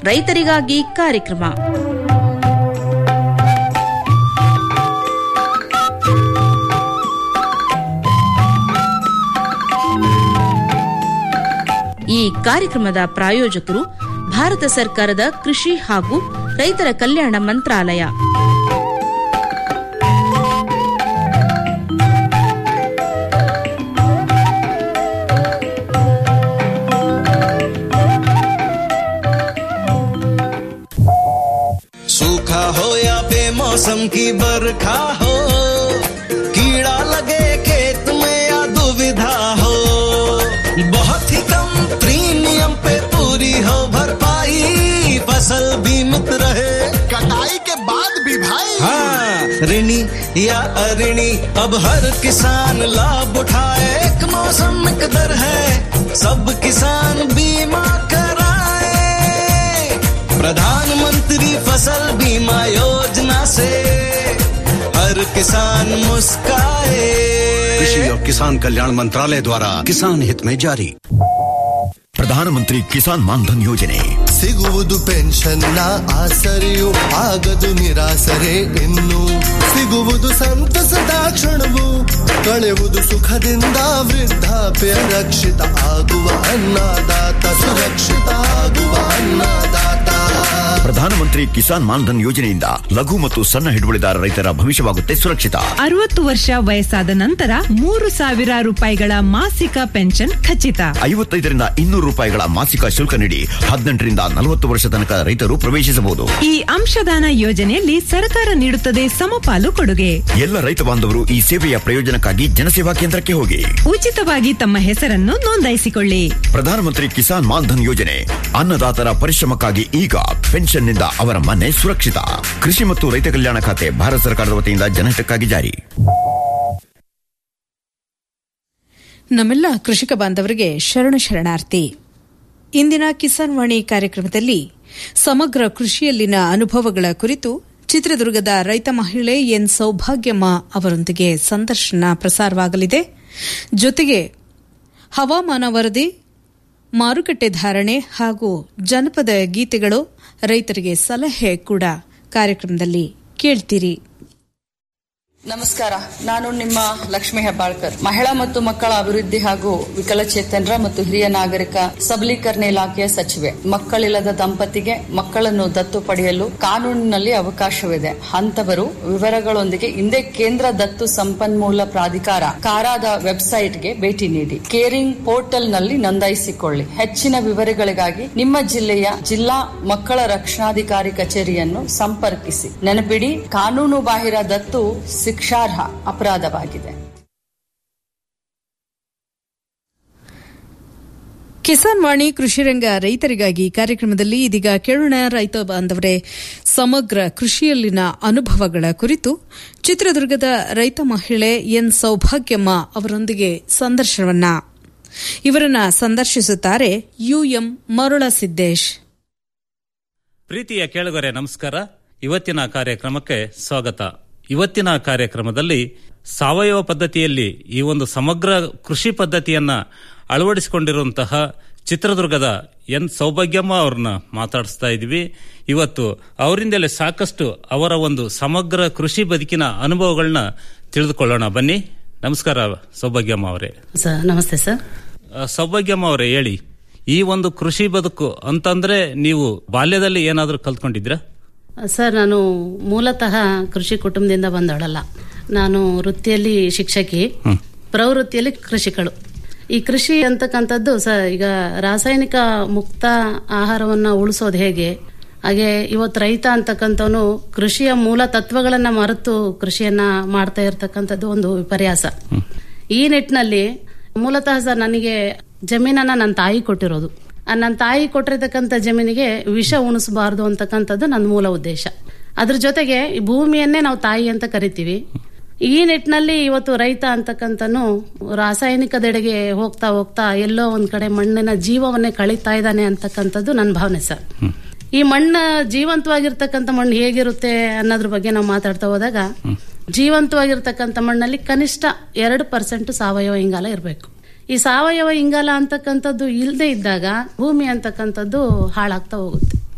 ರೈತರಿಗಾಗಿ ಕಾರ್ಯಕ್ರಮ ಈ ಕಾರ್ಯಕ್ರಮದ ಪ್ರಾಯೋಜಕರು ಭಾರತ ಸರ್ಕಾರದ ಕೃಷಿ ಹಾಗೂ ರೈತರ ಕಲ್ಯಾಣ ಮಂತ್ರಾಲಯ सूखा हो या बेमौसम की बरखा हो कीड़ा लगे खेत में या दुविधा हो बहुत ही कम प्रीमियम पे पूरी हो भरपाई फसल बीमित रहे कटाई के बाद भी भाई हाँ ऋणी या अऋणी अब हर किसान लाभ उठाए एक मौसम एक दर है सब किसान बीमा कराए प्रधानमंत्री फसल बीमा योजना से हर किसान मुस्काए कृषि और किसान कल्याण मंत्रालय द्वारा किसान हित में जारी ಪ್ರಧಾನಮಂತ್ರಿ ಕಿಸಾನ್ ಮಾನ್ಧನ್ ಯೋಜನೆ ಸಿಗುವುದು ಪೆನ್ಷನ್ನ ಆಸರೆಯು ಆಗದು ನಿರಾಸರೆ ಇನ್ನು ಸಿಗುವುದು ಸಂತಸದ ಕ್ಷಣವು ಕಳೆಯುವುದು ಸುಖದಿಂದ ವೃದ್ಧಾಪ್ಯ ರಕ್ಷಿತ ಆಗುವ ಅನ್ನದಾತ ಸುರಕ್ಷಿತ ಆಗುವ ಅನ್ನದಾತ ಪ್ರಧಾನಮಂತ್ರಿ ಕಿಸಾನ್ ಮಾನ್ಧನ್ ಯೋಜನೆಯಿಂದ ಲಘು ಮತ್ತು ಸಣ್ಣ ಹಿಡುವಳಿದಾರ ರೈತರ ಭವಿಷ್ಯವಾಗುತ್ತೆ ಸುರಕ್ಷಿತ ಅರವತ್ತು ವರ್ಷ ವಯಸ್ಸಾದ ನಂತರ ಮೂರು ಸಾವಿರ ರೂಪಾಯಿಗಳ ಮಾಸಿಕ ಪೆನ್ಷನ್ ಖಚಿತ ಐವತ್ತೈದರಿಂದ ಇನ್ನೂರು ರೂಪಾಯಿಗಳ ಮಾಸಿಕ ಶುಲ್ಕ ನೀಡಿ ಹದಿನೆಂಟರಿಂದ ನಲವತ್ತು ವರ್ಷ ತನಕ ರೈತರು ಪ್ರವೇಶಿಸಬಹುದು ಈ ಅಂಶದಾನ ಯೋಜನೆಯಲ್ಲಿ ಸರ್ಕಾರ ನೀಡುತ್ತದೆ ಸಮಪಾಲು ಕೊಡುಗೆ ಎಲ್ಲ ರೈತ ಬಾಂಧವರು ಈ ಸೇವೆಯ ಪ್ರಯೋಜನಕ್ಕಾಗಿ ಜನಸೇವಾ ಕೇಂದ್ರಕ್ಕೆ ಹೋಗಿ ಉಚಿತವಾಗಿ ತಮ್ಮ ಹೆಸರನ್ನು ನೋಂದಾಯಿಸಿಕೊಳ್ಳಿ ಪ್ರಧಾನಮಂತ್ರಿ ಕಿಸಾನ್ ಮಾನ್ಧನ್ ಯೋಜನೆ ಅನ್ನದಾತರ ಪರಿಶ್ರಮಕ್ಕಾಗಿ ಈಗ ಪೆನ್ಷನ್ನಿಂದ ಅವರ ಮನೆ ಸುರಕ್ಷಿತ ಕೃಷಿ ಮತ್ತು ರೈತ ಕಲ್ಯಾಣ ಖಾತೆ ಭಾರತ ಸರ್ಕಾರದ ವತಿಯಿಂದ ಜನಹಿತಕ್ಕಾಗಿ ಜಾರಿ ನಮ್ಮೆಲ್ಲ ಕೃಷಿಕ ಬಾಂಧವರಿಗೆ ಶರಣ ಶರಣಾರ್ಥಿ ಇಂದಿನ ಕಿಸಾನ್ ವಾಣಿ ಕಾರ್ಯಕ್ರಮದಲ್ಲಿ ಸಮಗ್ರ ಕೃಷಿಯಲ್ಲಿನ ಅನುಭವಗಳ ಕುರಿತು ಚಿತ್ರದುರ್ಗದ ರೈತ ಮಹಿಳೆ ಎನ್ ಸೌಭಾಗ್ಯಮ್ಮ ಅವರೊಂದಿಗೆ ಸಂದರ್ಶನ ಪ್ರಸಾರವಾಗಲಿದೆ ಜೊತೆಗೆ ಹವಾಮಾನ ವರದಿ ಮಾರುಕಟ್ಟೆ ಧಾರಣೆ ಹಾಗೂ ಜನಪದ ಗೀತೆಗಳು ರೈತರಿಗೆ ಸಲಹೆ ಕೂಡ ಕಾರ್ಯಕ್ರಮದಲ್ಲಿ ಕೇಳ್ತೀರಿ ನಮಸ್ಕಾರ ನಾನು ನಿಮ್ಮ ಲಕ್ಷ್ಮಿ ಹೆಬ್ಬಾಳ್ಕರ್ ಮಹಿಳಾ ಮತ್ತು ಮಕ್ಕಳ ಅಭಿವೃದ್ಧಿ ಹಾಗೂ ವಿಕಲಚೇತನರ ಮತ್ತು ಹಿರಿಯ ನಾಗರಿಕ ಸಬಲೀಕರಣ ಇಲಾಖೆಯ ಸಚಿವೆ ಮಕ್ಕಳಿಲ್ಲದ ದಂಪತಿಗೆ ಮಕ್ಕಳನ್ನು ದತ್ತು ಪಡೆಯಲು ಕಾನೂನಿನಲ್ಲಿ ಅವಕಾಶವಿದೆ ಅಂತವರು ವಿವರಗಳೊಂದಿಗೆ ಹಿಂದೆ ಕೇಂದ್ರ ದತ್ತು ಸಂಪನ್ಮೂಲ ಪ್ರಾಧಿಕಾರ ಕಾರಾದ ವೆಬ್ಸೈಟ್ಗೆ ಭೇಟಿ ನೀಡಿ ಕೇರಿಂಗ್ ಪೋರ್ಟಲ್ನಲ್ಲಿ ನೋಂದಾಯಿಸಿಕೊಳ್ಳಿ ಹೆಚ್ಚಿನ ವಿವರಗಳಿಗಾಗಿ ನಿಮ್ಮ ಜಿಲ್ಲೆಯ ಜಿಲ್ಲಾ ಮಕ್ಕಳ ರಕ್ಷಣಾಧಿಕಾರಿ ಕಚೇರಿಯನ್ನು ಸಂಪರ್ಕಿಸಿ ನೆನಪಿಡಿ ಕಾನೂನು ಬಾಹಿರ ದತ್ತು ಶಿಕ್ಷಾರ್ಹ ಅಪರಾಧವಾಗಿದೆ ಕಿಸಾನ್ ವಾಣಿ ಕೃಷಿರಂಗ ರೈತರಿಗಾಗಿ ಕಾರ್ಯಕ್ರಮದಲ್ಲಿ ಇದೀಗ ಕೇಳೋಣ ರೈತ ಬಾಂಧವರೇ ಸಮಗ್ರ ಕೃಷಿಯಲ್ಲಿನ ಅನುಭವಗಳ ಕುರಿತು ಚಿತ್ರದುರ್ಗದ ರೈತ ಮಹಿಳೆ ಎನ್ ಸೌಭಾಗ್ಯಮ್ಮ ಅವರೊಂದಿಗೆ ಸಂದರ್ಶನವನ್ನ ಇವರನ್ನ ಸಂದರ್ಶಿಸುತ್ತಾರೆ ಯುಎಂ ಮರುಳ ಸಿದ್ದೇಶ್ ಪ್ರೀತಿಯ ಕೇಳುಗರೆ ನಮಸ್ಕಾರ ಇವತ್ತಿನ ಕಾರ್ಯಕ್ರಮಕ್ಕೆ ಸ್ವಾಗತ ಇವತ್ತಿನ ಕಾರ್ಯಕ್ರಮದಲ್ಲಿ ಸಾವಯವ ಪದ್ಧತಿಯಲ್ಲಿ ಈ ಒಂದು ಸಮಗ್ರ ಕೃಷಿ ಪದ್ಧತಿಯನ್ನ ಅಳವಡಿಸಿಕೊಂಡಿರುವಂತಹ ಚಿತ್ರದುರ್ಗದ ಎನ್ ಸೌಭಾಗ್ಯಮ್ಮ ಅವ್ರನ್ನ ಮಾತಾಡಿಸ್ತಾ ಇದ್ವಿ ಇವತ್ತು ಅವರಿಂದಲೇ ಸಾಕಷ್ಟು ಅವರ ಒಂದು ಸಮಗ್ರ ಕೃಷಿ ಬದುಕಿನ ಅನುಭವಗಳನ್ನ ತಿಳಿದುಕೊಳ್ಳೋಣ ಬನ್ನಿ ನಮಸ್ಕಾರ ಸೌಭಾಗ್ಯಮ್ಮ ಅವರೇ ಸರ್ ನಮಸ್ತೆ ಸರ್ ಆ, ಸೌಭಾಗ್ಯಮ್ಮ ಅವರೇ ಹೇಳಿ ಈ ಒಂದು ಕೃಷಿ ಬದುಕು ಅಂತಂದ್ರೆ ನೀವು ಬಾಲ್ಯದಲ್ಲಿ ಏನಾದರೂ ಕಲ್ತ್ಕೊಂಡಿದ್ರಾ ಸರ್ ನಾನು ಮೂಲತಃ ಕೃಷಿ ಕುಟುಂಬದಿಂದ ಬಂದವಳಲ್ಲ ನಾನು ವೃತ್ತಿಯಲ್ಲಿ ಶಿಕ್ಷಕಿ ಪ್ರವೃತ್ತಿಯಲ್ಲಿ ಕೃಷಿಕಳು ಈ ಕೃಷಿ ಅಂತಕ್ಕಂಥದ್ದು ಸರ್ ಈಗ ರಾಸಾಯನಿಕ ಮುಕ್ತ ಆಹಾರವನ್ನ ಉಳಿಸೋದು ಹೇಗೆ ಹಾಗೆ ಇವತ್ತು ರೈತ ಅಂತಕ್ಕಂಥವನು ಕೃಷಿಯ ಮೂಲ ತತ್ವಗಳನ್ನ ಮರೆತು ಕೃಷಿಯನ್ನ ಮಾಡ್ತಾ ಇರತಕ್ಕಂಥದ್ದು ಒಂದು ವಿಪರ್ಯಾಸ ಈ ನಿಟ್ಟಿನಲ್ಲಿ ಮೂಲತಃ ಸರ್ ನನಗೆ ಜಮೀನನ್ನ ನನ್ನ ತಾಯಿ ಕೊಟ್ಟಿರೋದು ಆ ನನ್ನ ತಾಯಿ ಕೊಟ್ಟಿರ್ತಕ್ಕಂಥ ಜಮೀನಿಗೆ ವಿಷ ಉಣಿಸಬಾರ್ದು ಅಂತಕ್ಕಂಥದ್ದು ನನ್ನ ಮೂಲ ಉದ್ದೇಶ ಅದ್ರ ಜೊತೆಗೆ ಈ ಭೂಮಿಯನ್ನೇ ನಾವು ತಾಯಿ ಅಂತ ಕರಿತೀವಿ ಈ ನಿಟ್ಟಿನಲ್ಲಿ ಇವತ್ತು ರೈತ ಅಂತಕ್ಕಂಥನು ರಾಸಾಯನಿಕದೆಡೆಗೆ ಹೋಗ್ತಾ ಹೋಗ್ತಾ ಎಲ್ಲೋ ಒಂದ್ ಕಡೆ ಮಣ್ಣಿನ ಜೀವವನ್ನೇ ಕಳೀತಾ ಇದ್ದಾನೆ ಅಂತಕ್ಕಂಥದ್ದು ನನ್ನ ಭಾವನೆ ಸರ್ ಈ ಮಣ್ಣು ಜೀವಂತವಾಗಿರ್ತಕ್ಕಂಥ ಮಣ್ಣು ಹೇಗಿರುತ್ತೆ ಅನ್ನೋದ್ರ ಬಗ್ಗೆ ನಾವು ಮಾತಾಡ್ತಾ ಹೋದಾಗ ಜೀವಂತವಾಗಿರ್ತಕ್ಕಂಥ ಮಣ್ಣಲ್ಲಿ ಕನಿಷ್ಠ ಎರಡು ಪರ್ಸೆಂಟ್ ಸಾವಯವ ಇಂಗಾಲ ಇರಬೇಕು ಈ ಸಾವಯವ ಇಂಗಾಲ ಅಂತಕ್ಕಂಥದ್ದು ಇಲ್ಲದೆ ಇದ್ದಾಗ ಭೂಮಿ ಅಂತಕ್ಕಂಥದ್ದು ಹಾಳಾಗ್ತಾ ಹೋಗುತ್ತೆ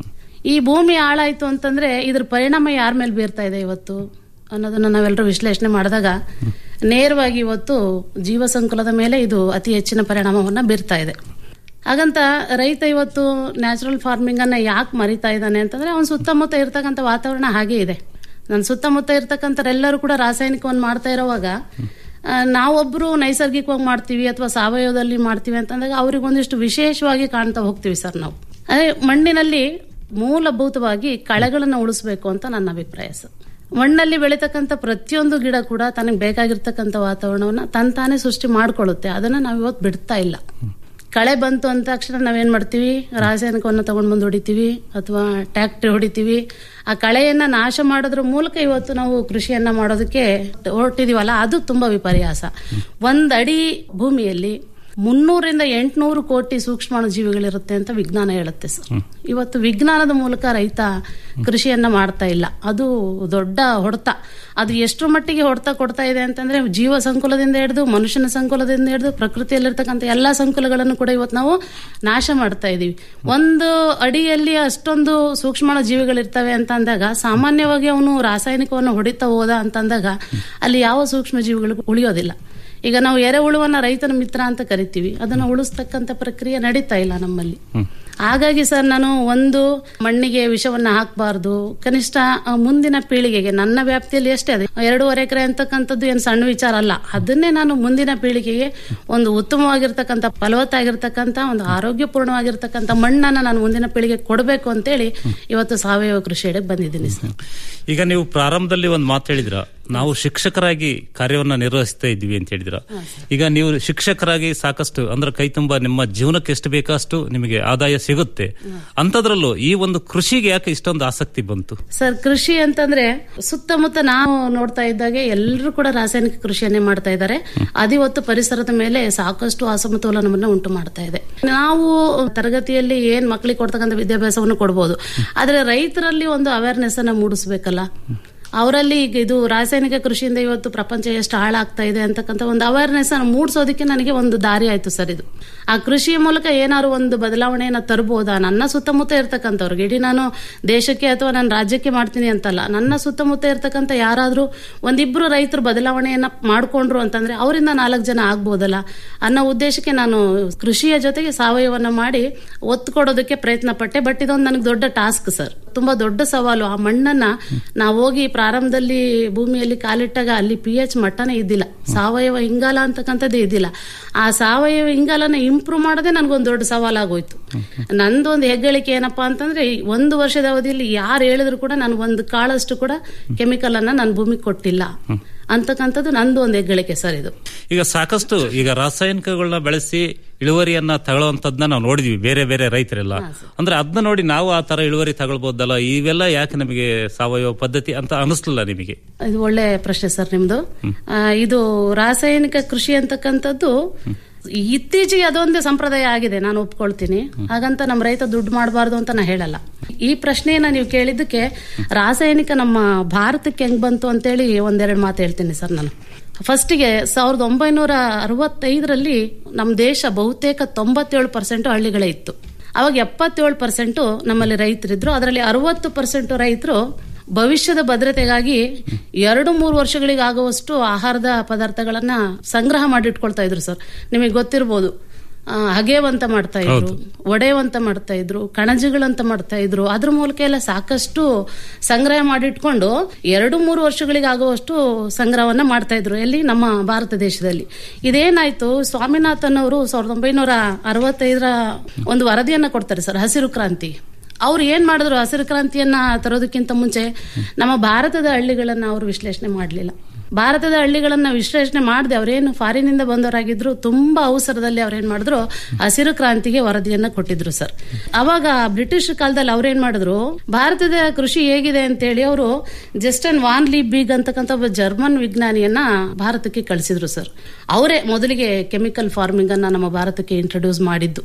ಈ ಭೂಮಿ ಹಾಳಾಯ್ತು ಅಂತಂದ್ರೆ ಇದ್ರ ಪರಿಣಾಮ ಯಾರ ಮೇಲೆ ಬೀರ್ತಾ ಇದೆ ಇವತ್ತು ಅನ್ನೋದನ್ನ ನಾವೆಲ್ಲರೂ ವಿಶ್ಲೇಷಣೆ ಮಾಡಿದಾಗ ನೇರವಾಗಿ ಇವತ್ತು ಜೀವ ಸಂಕುಲದ ಮೇಲೆ ಇದು ಅತಿ ಹೆಚ್ಚಿನ ಪರಿಣಾಮವನ್ನ ಬೀರ್ತಾ ಇದೆ ಹಾಗಂತ ರೈತ ಇವತ್ತು ನ್ಯಾಚುರಲ್ ಫಾರ್ಮಿಂಗ್ ಅನ್ನ ಯಾಕೆ ಮರಿತಾ ಇದ್ದಾನೆ ಅಂತಂದ್ರೆ ಅವನ ಸುತ್ತಮುತ್ತ ಇರ್ತಕ್ಕಂಥ ವಾತಾವರಣ ಹಾಗೆ ಇದೆ ನನ್ನ ಸುತ್ತಮುತ್ತ ಇರ್ತಕ್ಕಂಥರೆಲ್ಲರೂ ಕೂಡ ರಾಸಾಯನಿಕವನ್ನು ಮಾಡ್ತಾ ಇರೋವಾಗ ಆ, ನಾವೊಬ್ರು ನೈಸರ್ಗಿಕವಾಗಿ ಮಾಡ್ತೀವಿ ಅಥವಾ ಸಾವಯವದಲ್ಲಿ ಮಾಡ್ತೀವಿ ಅಂತಂದಾಗ ಅವ್ರಿಗೆ ಒಂದಿಷ್ಟು ವಿಶೇಷವಾಗಿ ಕಾಣ್ತಾ ಹೋಗ್ತೀವಿ ಸರ್ ನಾವು ಅದೇ ಮಣ್ಣಿನಲ್ಲಿ ಮೂಲಭೂತವಾಗಿ ಕಳೆಗಳನ್ನು ಉಳಿಸ್ಬೇಕು ಅಂತ ನನ್ನ ಅಭಿಪ್ರಾಯ ಸರ್ ಮಣ್ಣಲ್ಲಿ ಬೆಳೀತಕ್ಕಂಥ ಪ್ರತಿಯೊಂದು ಗಿಡ ಕೂಡ ತನಗೆ ಬೇಕಾಗಿರ್ತಕ್ಕಂಥ ವಾತಾವರಣವನ್ನ ತಂತಾನೆ ಸೃಷ್ಟಿ ಮಾಡ್ಕೊಳ್ಳುತ್ತೆ ಅದನ್ನ ನಾವು ಇವತ್ತು ಬಿಡ್ತಾ ಇಲ್ಲ ಕಳೆ ಬಂತು ಅಂದ ತಕ್ಷಣ ನಾವೇನ್ ಮಾಡ್ತೀವಿ ರಾಸಾಯನಿಕವನ್ನು ತಗೊಂಡ್ ಬಂದು ಹೊಡಿತೀವಿ ಅಥವಾ ಟ್ಯಾಕ್ಟ್ರಿ ಹೊಡಿತೀವಿ ಆ ಕಳೆಯನ್ನ ನಾಶ ಮಾಡೋದ್ರ ಮೂಲಕ ಇವತ್ತು ನಾವು ಕೃಷಿಯನ್ನ ಮಾಡೋದಕ್ಕೆ ಹೊರಟಿದೀವಲ್ಲ ಅದು ತುಂಬಾ ವಿಪರ್ಯಾಸ ಒಂದ್ ಅಡಿ ಭೂಮಿಯಲ್ಲಿ ಮುನ್ನೂರಿಂದ ಎಂಟುನೂರು ಕೋಟಿ ಸೂಕ್ಷ್ಮಾಣು ಜೀವಿಗಳಿರುತ್ತೆ ಅಂತ ವಿಜ್ಞಾನ ಹೇಳುತ್ತೆ ಸರ್ ಇವತ್ತು ವಿಜ್ಞಾನದ ಮೂಲಕ ರೈತ ಕೃಷಿಯನ್ನ ಮಾಡ್ತಾ ಇಲ್ಲ ಅದು ದೊಡ್ಡ ಹೊಡೆತ ಅದು ಎಷ್ಟರ ಮಟ್ಟಿಗೆ ಹೊಡೆತ ಕೊಡ್ತಾ ಇದೆ ಅಂತಂದ್ರೆ ಜೀವ ಸಂಕುಲದಿಂದ ಹಿಡಿದು ಮನುಷ್ಯನ ಸಂಕುಲದಿಂದ ಹಿಡಿದು ಪ್ರಕೃತಿಯಲ್ಲಿರ್ತಕ್ಕಂಥ ಎಲ್ಲಾ ಸಂಕುಲಗಳನ್ನು ಕೂಡ ಇವತ್ತು ನಾವು ನಾಶ ಮಾಡ್ತಾ ಇದೀವಿ ಒಂದು ಅಡಿಯಲ್ಲಿ ಅಷ್ಟೊಂದು ಸೂಕ್ಷ್ಮಾಣು ಜೀವಿಗಳಿರ್ತವೆ ಅಂತ ಅಂದಾಗ ಸಾಮಾನ್ಯವಾಗಿ ಅವನು ರಾಸಾಯನಿಕವನ್ನು ಹೊಡಿತಾ ಹೋದ ಅಂತಂದಾಗ ಅಲ್ಲಿ ಯಾವ ಸೂಕ್ಷ್ಮ ಜೀವಿಗಳು ಉಳಿಯೋದಿಲ್ಲ ಈಗ ನಾವು ಎರೆಹುಳುವನ್ನ ರೈತನ ಮಿತ್ರ ಅಂತ ಕರಿತೀವಿ ಅದನ್ನ ಉಳಿಸ್ತಕ್ಕಂಥ ಪ್ರಕ್ರಿಯೆ ನಡೀತಾ ಇಲ್ಲ ನಮ್ಮಲ್ಲಿ ಹಾಗಾಗಿ ಸರ್ ನಾನು ಒಂದು ಮಣ್ಣಿಗೆ ವಿಷವನ್ನ ಹಾಕಬಾರ್ದು ಕನಿಷ್ಠ ಆ, ಮುಂದಿನ ಪೀಳಿಗೆಗೆ ನನ್ನ ವ್ಯಾಪ್ತಿಯಲ್ಲಿ ಎಷ್ಟೇ ಅದೇ ಎರಡೂವರೆ ಎಕರೆ ಅಂತಕ್ಕಂಥದ್ದು ಏನು ಸಣ್ಣ ವಿಚಾರ ಅಲ್ಲ ಅದನ್ನೇ ನಾನು ಮುಂದಿನ ಪೀಳಿಗೆಗೆ ಒಂದು ಉತ್ತಮವಾಗಿರ್ತಕ್ಕಂಥ ಫಲವತ್ತಾಗಿರ್ತಕ್ಕಂಥ ಒಂದು ಆರೋಗ್ಯಪೂರ್ಣವಾಗಿರ್ತಕ್ಕಂಥ ಮಣ್ಣನ್ನ ನಾನು ಮುಂದಿನ ಪೀಳಿಗೆ ಕೊಡಬೇಕು ಅಂತೇಳಿ ಇವತ್ತು ಸಾವಯವ ಕೃಷಿ ಬಂದಿದ್ದೀನಿ ಸರ್ ಈಗ ನೀವು ಪ್ರಾರಂಭದಲ್ಲಿ ಒಂದು ಮಾತು ಹೇಳಿದ್ರ ನಾವು ಶಿಕ್ಷಕರಾಗಿ ಕಾರ್ಯವನ್ನ ನಿರ್ವಹಿಸ್ತಾ ಇದ್ವಿ ಅಂತ ಹೇಳಿದ್ರ ಈಗ ನೀವು ಶಿಕ್ಷಕರಾಗಿ ಸಾಕಷ್ಟು ಅಂದ್ರೆ ಕೈ ತುಂಬಾ ನಿಮ್ಮ ಜೀವನಕ್ಕೆ ಎಷ್ಟು ಬೇಕೋ ಅಷ್ಟು ನಿಮಗೆ ಆದಾಯ ಸಿಗುತ್ತೆ ಅಂತದ್ರಲ್ಲೂ ಈ ಒಂದು ಕೃಷಿಗೆ ಯಾಕೆ ಇಷ್ಟೊಂದು ಆಸಕ್ತಿ ಬಂತು ಸರ್ ಕೃಷಿ ಅಂತಂದ್ರೆ ಸುತ್ತಮುತ್ತ ನಾವು ನೋಡ್ತಾ ಇದ್ದಾಗೆ ಎಲ್ಲರೂ ಕೂಡ ರಾಸಾಯನಿಕ ಕೃಷಿಯನ್ನೇ ಮಾಡ್ತಾ ಇದ್ದಾರೆ ಅದಿವತ್ತು ಪರಿಸರದ ಮೇಲೆ ಸಾಕಷ್ಟು ಅಸಮತೋಲನವನ್ನು ಉಂಟು ಮಾಡ್ತಾ ಇದೆ ನಾವು ತರಗತಿಯಲ್ಲಿ ಏನ್ ಮಕ್ಕಳಿಗೆ ಕೊಡ್ತಕ್ಕಂಥ ವಿದ್ಯಾಭ್ಯಾಸವನ್ನು ಕೊಡ್ಬೋದು ಆದ್ರೆ ರೈತರಲ್ಲಿ ಒಂದು ಅವೇರ್ನೆಸ್ ಅನ್ನ ಮೂಡಿಸ್ಬೇಕಲ್ಲ ಅವರಲ್ಲಿ ಈಗ ಇದು ರಾಸಾಯನಿಕ ಕೃಷಿಯಿಂದ ಇವತ್ತು ಪ್ರಪಂಚ ಎಷ್ಟು ಹಾಳಾಗ್ತಾ ಇದೆ ಅಂತಕ್ಕಂಥ ಒಂದು ಅವೇರ್ನೆಸ್ ಅನ್ನು ಮೂಡಿಸೋದಕ್ಕೆ ನನಗೆ ಒಂದು ದಾರಿ ಆಯ್ತು ಸರ್ ಇದು ಆ ಕೃಷಿಯ ಮೂಲಕ ಏನಾದ್ರು ಒಂದು ಬದಲಾವಣೆಯನ್ನ ತರಬಹುದಾ ನನ್ನ ಸುತ್ತಮುತ್ತ ಇರ್ತಕ್ಕಂಥವ್ರಿಗೆ ಇಡೀ ನಾನು ದೇಶಕ್ಕೆ ಅಥವಾ ನನ್ನ ರಾಜ್ಯಕ್ಕೆ ಮಾಡ್ತೀನಿ ಅಂತಲ್ಲ ನನ್ನ ಸುತ್ತಮುತ್ತ ಇರ್ತಕ್ಕಂಥ ಯಾರಾದ್ರೂ ಒಂದಿಬ್ರು ರೈತರು ಬದಲಾವಣೆಯನ್ನ ಮಾಡ್ಕೊಂಡ್ರು ಅಂತಂದ್ರೆ ಅವರಿಂದ ನಾಲ್ಕು ಜನ ಆಗ್ಬೋದಲ್ಲ ಅನ್ನೋ ಉದ್ದೇಶಕ್ಕೆ ನಾನು ಕೃಷಿಯ ಜೊತೆಗೆ ಸಾವಯವನ್ನ ಮಾಡಿ ಒತ್ತು ಕೊಡೋದಕ್ಕೆ ಪ್ರಯತ್ನ ಪಟ್ಟೆ ಬಟ್ ಇದೊಂದು ನನಗೆ ದೊಡ್ಡ ಟಾಸ್ಕ್ ಸರ್ ತುಂಬಾ ದೊಡ್ಡ ಸವಾಲು ಆ ಮಣ್ಣನ್ನ ನಾವು ಹೋಗಿ ಪ್ರಾರಂಭದಲ್ಲಿ ಭೂಮಿಯಲ್ಲಿ ಕಾಲಿಟ್ಟಾಗ ಅಲ್ಲಿ ಪಿ ಎಚ್ ಮಟ್ಟನೇ ಇದ್ದಿಲ್ಲ ಸಾವಯವ ಇಂಗಾಲ ಅಂತಕ್ಕಂಥದ್ದೇ ಇದ್ದಿಲ್ಲ ಆ ಸಾವಯವ ಇಂಗಾಲನ ಇಂಪ್ರೂವ್ ಮಾಡೋದೇ ನನಗೊಂದು ದೊಡ್ಡ ಸವಾಲಾಗೋಯ್ತು ನಂದು ಒಂದು ಹೆಗ್ಗಳಿಕೆ ಏನಪ್ಪಾ ಅಂತಂದ್ರೆ ಈ ಒಂದು ವರ್ಷದ ಅವಧಿಯಲ್ಲಿ ಯಾರು ಹೇಳಿದ್ರು ಕೂಡ ನಾನು ಒಂದು ಕಾಳಷ್ಟು ಕೂಡ ಕೆಮಿಕಲ್ ಅನ್ನ ನಾನು ಭೂಮಿಗೆ ಕೊಟ್ಟಿಲ್ಲ ಅಂತಕ್ಕಂಥದ್ದು ನಂದು ಒಂದು ಹೆಗ್ಗಳಿಕೆ ಸರ್ ಇದು ಈಗ ಸಾಕಷ್ಟು ಈಗ ರಾಸಾಯನಿಕಗಳನ್ನ ಬೆಳೆಸಿ ಇಳುವರಿಯನ್ನ ತಗೊಳ್ಳುವಂತದ್ನ ನಾವು ನೋಡಿದ್ವಿ ಬೇರೆ ಬೇರೆ ರೈತರೆಲ್ಲ ಅಂದ್ರೆ ಅದನ್ನ ನೋಡಿ ನಾವು ಆ ತರ ಇಳುವರಿ ತಗೊಳ್ಬಹುದಲ್ಲ ಇವೆಲ್ಲ ಯಾಕೆ ನಮಗೆ ಸಾವಯವ ಪದ್ಧತಿ ಅಂತ ಅನಿಸ್ಲಿಲ್ಲ ನಿಮಗೆ ಇದು ಒಳ್ಳೆ ಪ್ರಶ್ನೆ ಸರ್ ನಿಮ್ದು ಆ, ಇದು ರಾಸಾಯನಿಕ ಕೃಷಿ ಅಂತಕ್ಕಂಥದ್ದು ಇತ್ತೀಚೆಗೆ ಅದೊಂದೇ ಸಂಪ್ರದಾಯ ಆಗಿದೆ ನಾನು ಒಪ್ಕೊಳ್ತೀನಿ ಹಾಗಂತ ನಮ್ಮ ರೈತ ದುಡ್ಡು ಮಾಡಬಾರ್ದು ಅಂತ ನಾ ಹೇಳಲ್ಲ ಈ ಪ್ರಶ್ನೆಯನ್ನ ನೀವು ಕೇಳಿದ್ದಕ್ಕೆ ರಾಸಾಯನಿಕ ನಮ್ಮ ಭಾರತಕ್ಕೆ ಹೆಂಗ್ ಬಂತು ಅಂತೇಳಿ ಒಂದೆರಡು ಮಾತು ಹೇಳ್ತೀನಿ ಸರ್ ನಾನು ಫಸ್ಟಿಗೆ ಸಾವಿರದ ಒಂಬೈನೂರ ಅರವತ್ತೈದರಲ್ಲಿ ನಮ್ಮ ದೇಶ ಬಹುತೇಕ ತೊಂಬತ್ತೇಳು ಪರ್ಸೆಂಟ್ ಹಳ್ಳಿಗಳೇ ಇತ್ತು ಅವಾಗ ಎಪ್ಪತ್ತೇಳು ಪರ್ಸೆಂಟ್ ನಮ್ಮಲ್ಲಿ ರೈತರಿದ್ರು ಅದರಲ್ಲಿ ಅರವತ್ತು ಪರ್ಸೆಂಟ್ ರೈತರು ಭವಿಷ್ಯದ ಭದ್ರತೆಗಾಗಿ ಎರಡು ಮೂರು ವರ್ಷಗಳಿಗಾಗುವಷ್ಟು ಆಹಾರದ ಪದಾರ್ಥಗಳನ್ನ ಸಂಗ್ರಹ ಮಾಡಿಟ್ಕೊಳ್ತಾ ಇದ್ರು ಸರ್ ನಿಮಗೆ ಗೊತ್ತಿರ್ಬೋದು ಆ, ಹಗೆವಂತ ಮಾಡ್ತಾ ಇದ್ರು ಒಡೆವಂತ ಮಾಡ್ತಾ ಇದ್ರು ಕಣಜಗಳಂತ ಮಾಡ್ತಾ ಇದ್ರು ಅದ್ರ ಮೂಲಕ ಎಲ್ಲ ಸಾಕಷ್ಟು ಸಂಗ್ರಹ ಮಾಡಿಟ್ಕೊಂಡು ಎರಡು ಮೂರು ವರ್ಷಗಳಿಗಾಗುವಷ್ಟು ಸಂಗ್ರಹವನ್ನ ಮಾಡ್ತಾ ಇದ್ರು ಎಲ್ಲಿ ನಮ್ಮ ಭಾರತ ದೇಶದಲ್ಲಿ ಇದೇನಾಯ್ತು ಸ್ವಾಮಿನಾಥನ್ ಅವರು ಸಾವಿರದ ಒಂಬೈನೂರ ಅರವತ್ತೈದರ ಒಂದು ವರದಿಯನ್ನ ಕೊಡ್ತಾರೆ ಸರ್ ಹಸಿರು ಕ್ರಾಂತಿ ಅವ್ರು ಏನ್ ಮಾಡಿದ್ರು ಹಸಿರು ಕ್ರಾಂತಿಯನ್ನ ತರೋದಕ್ಕಿಂತ ಮುಂಚೆ ನಮ್ಮ ಭಾರತದ ಹಳ್ಳಿಗಳನ್ನ ಅವರು ವಿಶ್ಲೇಷಣೆ ಮಾಡಲಿಲ್ಲ ಭಾರತದ ಹಳ್ಳಿಗಳನ್ನ ವಿಶ್ಲೇಷಣೆ ಮಾಡದೆ ಅವರೇನು ಫಾರಿನಿಂದ ಬಂದವರಾಗಿದ್ರು ತುಂಬಾ ಅವಸರದಲ್ಲಿ ಅವ್ರೇನ್ ಮಾಡಿದ್ರು ಹಸಿರು ಕ್ರಾಂತಿಗೆ ವರದಿಯನ್ನ ಕೊಟ್ಟಿದ್ರು ಸರ್ ಅವಾಗ ಬ್ರಿಟಿಷ್ ಕಾಲದಲ್ಲಿ ಅವ್ರೇನ್ ಮಾಡಿದ್ರು ಭಾರತದ ಕೃಷಿ ಹೇಗಿದೆ ಅಂತೇಳಿ ಅವರು ಜಸ್ಟನ್ ವಾನ್ ಲೀ ಬಿಗ್ ಅಂತಕ್ಕಂಥ ಒಬ್ಬ ಜರ್ಮನ್ ವಿಜ್ಞಾನಿಯನ್ನ ಭಾರತಕ್ಕೆ ಕಳಿಸಿದ್ರು ಸರ್ ಅವರೇ ಮೊದಲಿಗೆ ಕೆಮಿಕಲ್ ಫಾರ್ಮಿಂಗ್ ಅನ್ನ ನಮ್ಮ ಭಾರತಕ್ಕೆ ಇಂಟ್ರೊಡ್ಯೂಸ್ ಮಾಡಿದ್ದು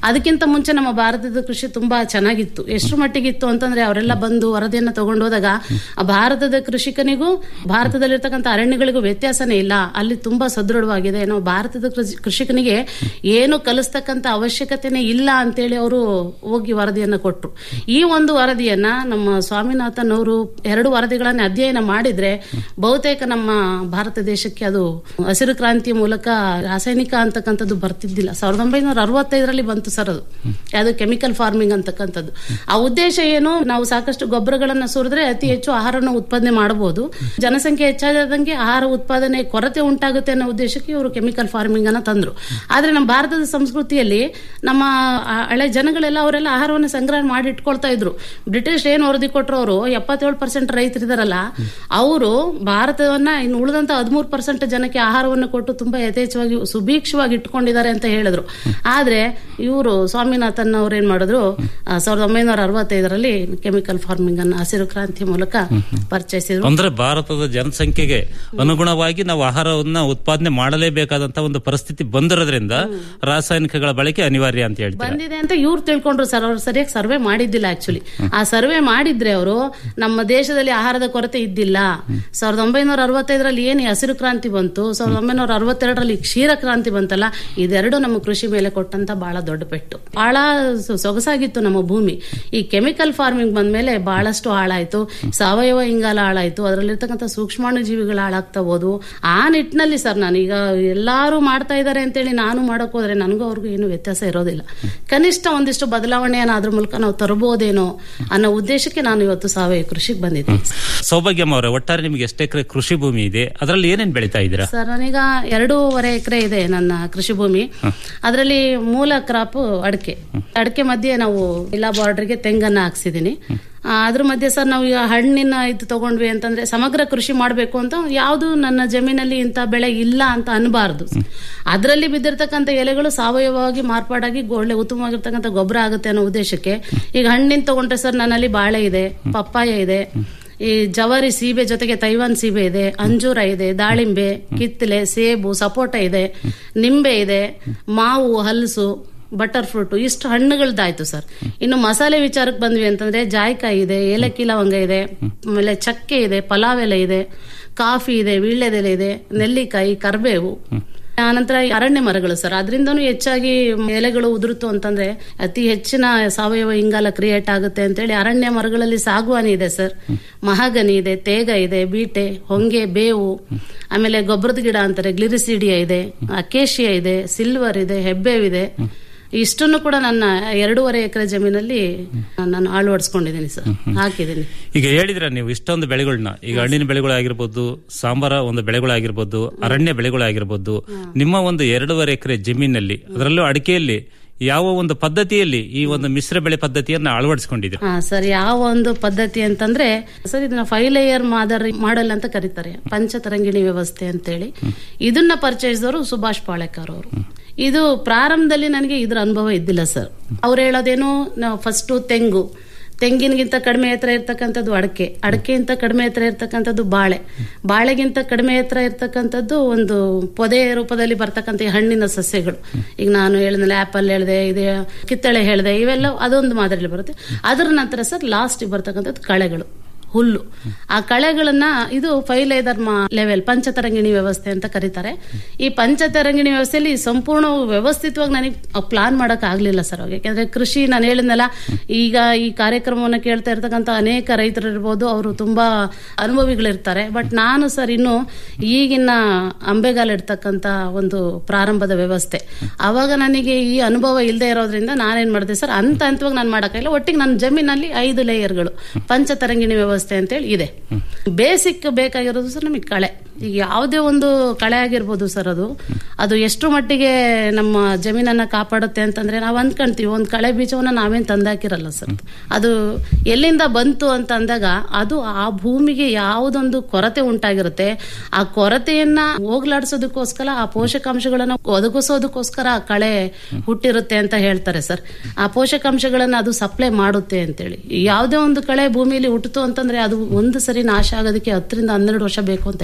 ಅದಕ್ಕಿಂತ ಮುಂಚೆ ನಮ್ಮ ಭಾರತದ ಕೃಷಿ ತುಂಬಾ ಚೆನ್ನಾಗಿತ್ತು ಎಷ್ಟು ಮಟ್ಟಿಗಿತ್ತು ಅಂತಂದ್ರೆ ಅವರೆಲ್ಲ ಬಂದು ವರದಿಯನ್ನ ತಗೊಂಡು ಹೋದಾಗ ಆ ಭಾರತದ ಕೃಷಿಕನಿಗೂ ಭಾರತದಲ್ಲಿರ್ತಕ್ಕಂಥ ಅರಣ್ಯಗಳಿಗೂ ವ್ಯತ್ಯಾಸನೇ ಇಲ್ಲ ಅಲ್ಲಿ ತುಂಬಾ ಸದೃಢವಾಗಿದೆ ನಾವು ಭಾರತದ ಕೃಷಿ- ಕೃಷಿಕನಿಗೆ ಏನು ಕಲಿಸ್ತಕ್ಕಂಥ ಅವಶ್ಯಕತೆನೇ ಇಲ್ಲ ಅಂತೇಳಿ ಅವರು ಹೋಗಿ ವರದಿಯನ್ನ ಕೊಟ್ರು ಈ ಒಂದು ವರದಿಯನ್ನ ನಮ್ಮ ಸ್ವಾಮಿನಾಥನ್ ಅವರು ಎರಡು ವರದಿಗಳನ್ನ ಅಧ್ಯಯನ ಮಾಡಿದ್ರೆ ಬಹುತೇಕ ನಮ್ಮ ಭಾರತ ದೇಶಕ್ಕೆ ಅದು ಹಸಿರು ಕ್ರಾಂತಿಯ ಮೂಲಕ ರಾಸಾಯನಿಕ ಅಂತಕ್ಕಂಥದ್ದು ಬರ್ತಿದ್ದಿಲ್ಲ ಸಾವಿರದ ಒಂಬೈನೂರ ಅರವತ್ತೈದರಲ್ಲಿ ಬಂತು ಸರ್ ಅದು ಅದು ಕೆಮಿಕಲ್ ಫಾರ್ಮಿಂಗ್ ಅಂತಕ್ಕಂಥದ್ದು ಆ ಉದ್ದೇಶ ಏನು ನಾವು ಸಾಕಷ್ಟು ಗೊಬ್ಬರಗಳನ್ನ ಸುರಿದ್ರೆ ಅತಿ ಹೆಚ್ಚು ಆಹಾರನ ಉತ್ಪಾದನೆ ಮಾಡಬಹುದು ಜನಸಂಖ್ಯೆ ಹೆಚ್ಚಾದಂಗೆ ಆಹಾರ ಉತ್ಪಾದನೆ ಕೊರತೆ ಉಂಟಾಗುತ್ತೆ ಅನ್ನೋ ಉದ್ದೇಶಕ್ಕೆ ಇವರು ಕೆಮಿಕಲ್ ಫಾರ್ಮಿಂಗ್ ಅನ್ನ ತಂದ್ರು ಆದ್ರೆ ನಮ್ಮ ಭಾರತದ ಸಂಸ್ಕೃತಿಯಲ್ಲಿ ನಮ್ಮ ಆ ಹಳೆ ಜನಗಳೆಲ್ಲ ಅವರೆಲ್ಲ ಆಹಾರವನ್ನು ಸಂಗ್ರಹ ಮಾಡಿ ಇಟ್ಕೊಳ್ತಾ ಇದ್ರು ಬ್ರಿಟಿಷ್ ಏನ್ ವರದಿ ಕೊಟ್ಟರು ಅವರು ಎಪ್ಪತ್ತೇಳು ಪರ್ಸೆಂಟ್ ರೈತರಿದಾರಲ್ಲ ಅವರು ಭಾರತವನ್ನ ಇನ್ನು ಉಳಿದಂತ ಹದಿಮೂರು ಪರ್ಸೆಂಟ್ ಜನಕ್ಕೆ ಆಹಾರವನ್ನು ಕೊಟ್ಟು ತುಂಬಾ ಯಥೇಚ್ಛವಾಗಿ ಸುಭೀಕ್ಷವಾಗಿ ಇಟ್ಕೊಂಡಿದ್ದಾರೆ ಅಂತ ಹೇಳಿದ್ರು ಆದ್ರೆ ಇವರು ಸ್ವಾಮಿನಾಥನ್ ಅವ್ರು ಏನ್ ಮಾಡಿದ್ರು ಆ, ಸಾವಿರದ ಒಂಬೈನೂರ ಅರವತ್ತೈದರಲ್ಲಿ ಕೆಮಿಕಲ್ ಫಾರ್ಮಿಂಗ್ ಅನ್ನ ಹಸಿರು ಕ್ರಾಂತಿ ಮೂಲಕ ಪರಿಚಯಿಸಿದ್ರು ಅಂದ್ರೆ ಭಾರತದ ಜನಸಂಖ್ಯೆಗೆ ಅನುಗುಣವಾಗಿ ನಾವು ಆಹಾರವನ್ನ ಉತ್ಪಾದನೆ ಮಾಡಲೇಬೇಕಾದಂತ ಒಂದು ಪರಿಸ್ಥಿತಿ ಬಂದಿರೋದ್ರಿಂದ ರಾಸಾಯನಿಕಗಳ ಬಳಕೆ ಅನಿವಾರ್ಯ ಅಂತ ಹೇಳ್ತಾರೆ ಬಂದಿದೆ ಅಂತ ಇವ್ರು ತಿಳ್ಕೊಂಡ್ರು ಸರ್ ಅವ್ರು ಸರಿಯಾಗಿ ಸರ್ವೆ ಮಾಡಿದ್ದಿಲ್ಲ ಆಕ್ಚುಲಿ ಆ ಸರ್ವೆ ಮಾಡಿದ್ರೆ ಅವರು ನಮ್ಮ ದೇಶದಲ್ಲಿ ಆಹಾರದ ಕೊರತೆ ಇದ್ದಿಲ್ಲ ಸಾವಿರದ ಒಂಬೈನೂರ ಅರವತ್ತೈದರಲ್ಲಿ ಏನು ಈ ಹಸಿರು ಕ್ರಾಂತಿ ಬಂತು ಸಾವಿರದ ಒಂಬೈನೂರ ಅರವತ್ತೆರಡರಲ್ಲಿ ಕ್ಷೀರ ಕ್ರಾಂತಿ ಬಂತಲ್ಲ ಇದೆರಡು ನಮ್ಮ ಕೃಷಿ ಮೇಲೆ ಕೊಟ್ಟಂತ ಬಹಳ ದೊಡ್ಡ ಪೆಟ್ಟು ಬಹಳ ಸೊ- ಸೊಗಸಾಗಿತ್ತು ನಮ್ಮ ಭೂಮಿ ಈ ಕೆಮಿಕಲ್ ಫಾರ್ಮಿಂಗ್ ಬಂದ್ಮೇಲೆ ಬಹಳಷ್ಟು ಹಾಳಾಯ್ತು ಸಾವಯವ ಇಂಗಾಲ ಹಾಳಾಯ್ತು ಅದರಲ್ಲಿರ್ತಕ್ಕಂಥ ಸೂಕ್ಷ್ಮಾಣು ಜೀವಿಗಳು ಹಾಳಾಗ್ತಾ ಹೋದ್ವು ಆ ನಿಟ್ಟಿನಲ್ಲಿ ಸರ್ ನಾನೀಗ ಎಲ್ಲಾರು ಮಾಡ್ತಾ ಇದ್ದಾರೆ ಅಂತೇಳಿ ನಾನು ಮಾಡಕ್ ಹೋದ್ರೆ ನನಗೂ ಅವ್ರಿಗೂ ಏನು ವ್ಯತ್ಯಾಸ ಇರೋದಿಲ್ಲ ಕನಿಷ್ಠ ಒಂದಿಷ್ಟು ಬದಲಾವಣೆಯನ್ನ ಅದ್ರ ಮೂಲಕ ನಾವು ತರಬಹುದೇನೋ ಅನ್ನೋ ಉದ್ದೇಶಕ್ಕೆ ನಾನು ಇವತ್ತು ಸಾವಯವ ಕೃಷಿಗೆ ಬಂದಿದ್ದೀನಿ ಸೌಭಾಗ್ಯಮ್ಮ ಅವರೇ ಒಟ್ಟಾರೆ ನಿಮ್ಗೆ ಎಷ್ಟು ಎಕರೆ ಕೃಷಿ ಭೂಮಿ ಇದೆ ಅದರಲ್ಲಿ ಏನೇನ್ ಬೆಳೀತಾ ಇದ್ದೀರಾ ಸರ್ ನಾನೀಗ ಎರಡೂವರೆ ಎಕರೆ ಇದೆ ನನ್ನ ಕೃಷಿ ಭೂಮಿ ಅದರಲ್ಲಿ ಮೂಲ ಕ್ರಾಪ್ ಅಡಿಕೆ ಅಡಿಕೆ ಮಧ್ಯೆ ನಾವು ಇಲ್ಲ ಬಾರ್ಡರ್ಗೆ ತೆಂಗನ್ನ ಹಾಕ್ಸಿದೀನಿ ಆ, ಅದ್ರ ಮಧ್ಯೆ ಸರ್ ನಾವು ಈಗ ಹಣ್ಣಿನ ಇದು ತಗೊಂಡ್ವಿ ಅಂತಂದ್ರೆ ಸಮಗ್ರ ಕೃಷಿ ಮಾಡಬೇಕು ಅಂತ ಯಾವುದು ನನ್ನ ಜಮೀನಲ್ಲಿ ಇಂಥ ಬೆಳೆ ಇಲ್ಲ ಅಂತ ಅನ್ಬಾರ್ದು ಅದರಲ್ಲಿ ಬಿದ್ದಿರ್ತಕ್ಕಂಥ ಎಲೆಗಳು ಸಾವಯವವಾಗಿ ಮಾರ್ಪಾಡಾಗಿ ಒಳ್ಳೆ ಉತ್ತಮವಾಗಿರ್ತಕ್ಕಂಥ ಗೊಬ್ಬರ ಆಗುತ್ತೆ ಅನ್ನೋ ಉದ್ದೇಶಕ್ಕೆ ಈಗ ಹಣ್ಣಿನ ತಗೊಂಡ್ರೆ ಸರ್ ನನ್ನಲ್ಲಿ ಬಾಳೆ ಇದೆ ಪಪ್ಪಾಯ ಇದೆ ಈ ಜವಾರಿ ಸೀಬೆ ಜೊತೆಗೆ ತೈವಾನ್ ಸೀಬೆ ಇದೆ ಅಂಜೂರ ಇದೆ ದಾಳಿಂಬೆ ಕಿತ್ತಲೆ ಸೇಬು ಸಪೋಟ ಇದೆ ನಿಂಬೆ ಇದೆ ಮಾವು ಹಲಸು ಬಟರ್ ಫ್ರೂಟ್ ಇಷ್ಟು ಹಣ್ಣುಗಳದ್ದಾಯ್ತು ಸರ್ ಇನ್ನು ಮಸಾಲೆ ವಿಚಾರಕ್ಕೆ ಬಂದ್ವಿ ಅಂತಂದ್ರೆ ಜಾಯ್ಕಾಯಿ ಇದೆ ಏಲಕ್ಕಿ ಲವಂಗ ಇದೆ ಆಮೇಲೆ ಚಕ್ಕೆ ಇದೆ ಪಲಾವ್ ಎಲೆ ಇದೆ ಕಾಫಿ ಇದೆ ವೀಳ್ಯದೆಲೆ ಇದೆ ನೆಲ್ಲಿಕಾಯಿ ಕರ್ಬೇವು ಆನಂತರ ಈ ಅರಣ್ಯ ಮರಗಳು ಸರ್ ಅದರಿಂದನೂ ಹೆಚ್ಚಾಗಿ ಎಲೆಗಳು ಉದುರುತ್ತು ಅಂತಂದ್ರೆ ಅತಿ ಹೆಚ್ಚಿನ ಸಾವಯವ ಇಂಗಾಲ ಕ್ರಿಯೇಟ್ ಆಗುತ್ತೆ ಅಂತೇಳಿ ಅರಣ್ಯ ಮರಗಳಲ್ಲಿ ಸಾಗುವಾನಿ ಇದೆ ಸರ್ ಮಹಾಗನಿ ಇದೆ ತೇಗ ಇದೆ ಬೀಟೆ ಹೊಂಗೆ ಬೇವು ಆಮೇಲೆ ಗೊಬ್ಬರದ ಗಿಡ ಅಂತಾರೆ ಗ್ಲಿರಿಸಿಡಿಯಾ ಇದೆ ಅಕೇಶಿಯಾ ಇದೆ ಸಿಲ್ವರ್ ಇದೆ ಹೆಬ್ಬೇವಿದೆ ಇಷ್ಟನ್ನು ಕೂಡ ನನ್ನ ಎರಡೂವರೆ ಎಕರೆ ಜಮೀನಲ್ಲಿ ನಾನು ಅಳವಡಿಸ್ಕೊಂಡಿದ್ದೀನಿ ಸರ್ ಹಾಕಿದ್ದೀನಿ ಈಗ ಹೇಳಿದ್ರ ನೀವು ಇಷ್ಟೊಂದು ಬೆಳೆಗಳನ್ನ ಈಗ ಹಣ್ಣಿನ ಬೆಳೆಗಳಾಗಿರ್ಬೋದು ಸಾಂಬಾರ ಒಂದು ಬೆಳೆಗಳಾಗಿರ್ಬೋದು ಅರಣ್ಯ ಬೆಳೆಗಳಾಗಿರ್ಬೋದು ನಿಮ್ಮ ಒಂದು ಎರಡೂವರೆ ಎಕರೆ ಜಮೀನಲ್ಲಿ ಅದರಲ್ಲೂ ಅಡಿಕೆಯಲ್ಲಿ ಯಾವ ಒಂದು ಪದ್ಧತಿಯಲ್ಲಿ ಈ ಒಂದು ಮಿಶ್ರ ಬೆಳೆ ಪದ್ಧತಿಯನ್ನ ಅಳವಡಿಸಿಕೊಂಡಿದ್ದೀರಾ ಹಾ ಸರ್ ಯಾವ ಒಂದು ಪದ್ಧತಿ ಅಂತಂದ್ರೆ ಸರ್ ಇದನ್ನ ಫೈವ್ ಲೇಯರ್ ಮಾದರಿ ಮಾಡಲ್ ಅಂತ ಕರೀತಾರೆ ಪಂಚತರಂಗಿಣಿ ವ್ಯವಸ್ಥೆ ಅಂತೇಳಿ ಇದನ್ನ ಪರಿಚಯಿಸಿದವರು ಸುಭಾಷ್ ಪಾಳೇಕರ್ ಅವರು ಇದು ಪ್ರಾರಂಭದಲ್ಲಿ ನನಗೆ ಇದ್ರ ಅನುಭವ ಇದ್ದಿಲ್ಲ ಸರ್ ಅವ್ರು ಹೇಳೋದೇನು ಫಸ್ಟ್ ತೆಂಗು ತೆಂಗಿನಗಿಂತ ಕಡಿಮೆ ಎತ್ತರ ಇರ್ತಕ್ಕಂಥದ್ದು ಅಡಕೆ ಅಡಕೆಗಿಂತ ಕಡಿಮೆ ಎತ್ತರ ಇರ್ತಕ್ಕಂಥದ್ದು ಬಾಳೆ ಬಾಳೆಗಿಂತ ಕಡಿಮೆ ಎತ್ತರ ಇರ್ತಕ್ಕಂಥದ್ದು ಒಂದು ಪೊದೆ ರೂಪದಲ್ಲಿ ಬರ್ತಕ್ಕಂಥ ಈ ಹಣ್ಣಿನ ಸಸ್ಯಗಳು ಈಗ ನಾನು ಹೇಳಿದ್ನಲ್ಲ ಆಪಲ್ ಹೇಳಿದೆ ಇದೆ ಕಿತ್ತಳೆ ಹೇಳಿದೆ ಇವೆಲ್ಲ ಅದೊಂದು ಮಾದರಿಯಲ್ಲಿ ಬರುತ್ತೆ ಅದರ ನಂತರ ಸರ್ ಲಾಸ್ಟ್ ಬರ್ತಕ್ಕಂಥದ್ದು ಕಳೆಗಳು ಹುಲ್ಲು ಆ ಕಳೆಗಳನ್ನ ಇದು ಫೈಲೇದರ್ಮ ಲೆವೆಲ್ ಪಂಚತರಂಗಿಣಿ ವ್ಯವಸ್ಥೆ ಅಂತ ಕರೀತಾರೆ ಈ ಪಂಚತರಂಗಿಣಿ ವ್ಯವಸ್ಥೆಯಲ್ಲಿ ಸಂಪೂರ್ಣ ವ್ಯವಸ್ಥಿತವಾಗಿ ನನಗೆ ಪ್ಲಾನ್ ಮಾಡಕ್ ಆಗ್ಲಿಲ್ಲ ಸರ್ ಅವಾಗ ಯಾಕಂದ್ರೆ ಕೃಷಿ ನಾನು ಹೇಳಿದ್ನಲ್ಲ ಈಗ ಈ ಕಾರ್ಯಕ್ರಮವನ್ನು ಕೇಳ್ತಾ ಇರ್ತಕ್ಕಂಥ ಅನೇಕ ರೈತರು ಇರ್ಬೋದು ಅವರು ತುಂಬಾ ಅನುಭವಿಗಳಿರ್ತಾರೆ ಬಟ್ ನಾನು ಸರ್ ಇನ್ನು ಈಗಿನ ಅಂಬೆಗಾಲ ಇಡ್ತಕ್ಕಂಥ ಒಂದು ಪ್ರಾರಂಭದ ವ್ಯವಸ್ಥೆ ಅವಾಗ ನನಗೆ ಈ ಅನುಭವ ಇಲ್ಲದೆ ಇರೋದ್ರಿಂದ ನಾನೇನ್ ಮಾಡಿದೆ ಸರ್ ಹಂತ ಹಂತವಾಗಿ ನಾನು ಮಾಡೋಕ್ಕಾಗಿಲ್ಲ ಒಟ್ಟಿಗೆ ನನ್ನ ಜಮೀನಲ್ಲಿ ಐದು ಲೇಯರ್ಗಳು ಪಂಚತರಂಗಿಣಿ ವ್ಯವಸ್ಥೆ ಅಂತೇಳಿ ಇದೆ ಬೇಸಿಕ್ ಬೇಕಾಗಿರೋದು ಸರ್ ನಮಗೆ ಕಳೆ ಈಗ ಯಾವುದೇ ಒಂದು ಕಳೆ ಆಗಿರ್ಬೋದು ಸರ್ ಅದು ಅದು ಎಷ್ಟು ಮಟ್ಟಿಗೆ ನಮ್ಮ ಜಮೀನನ್ನ ಕಾಪಾಡುತ್ತೆ ಅಂತಂದ್ರೆ ನಾವು ಅಂದ್ಕೊಂತೀವಿ ಒಂದು ಕಳೆ ಬೀಜವನ್ನ ನಾವೇನ್ ತಂದಾಕಿರಲ್ಲ ಸರ್ ಅದು ಎಲ್ಲಿಂದ ಬಂತು ಅಂತ ಅಂದಾಗ ಅದು ಆ ಭೂಮಿಗೆ ಯಾವುದೊಂದು ಕೊರತೆ ಉಂಟಾಗಿರುತ್ತೆ ಆ ಕೊರತೆಯನ್ನ ಹೋಗ್ಲಾಡ್ಸೋದಕ್ಕೋಸ್ಕರ ಆ ಪೋಷಕಾಂಶಗಳನ್ನ ಒದಗಿಸೋದಕ್ಕೋಸ್ಕರ ಆ ಕಳೆ ಹುಟ್ಟಿರುತ್ತೆ ಅಂತ ಹೇಳ್ತಾರೆ ಸರ್ ಆ ಪೋಷಕಾಂಶಗಳನ್ನ ಅದು ಸಪ್ಲೈ ಮಾಡುತ್ತೆ ಅಂತೇಳಿ ಯಾವುದೇ ಒಂದು ಕಳೆ ಭೂಮಿಯಲ್ಲಿ ಹುಟ್ಟಿತು ಅಂತಂದ್ರೆ ಅದು ಒಂದು ಸರಿ ನಾಶ ಆಗೋದಕ್ಕೆ ಹತ್ತರಿಂದ ಹನ್ನೆರಡು ವರ್ಷ ಬೇಕು ಅಂತ ಹೇಳ್ತಾರೆ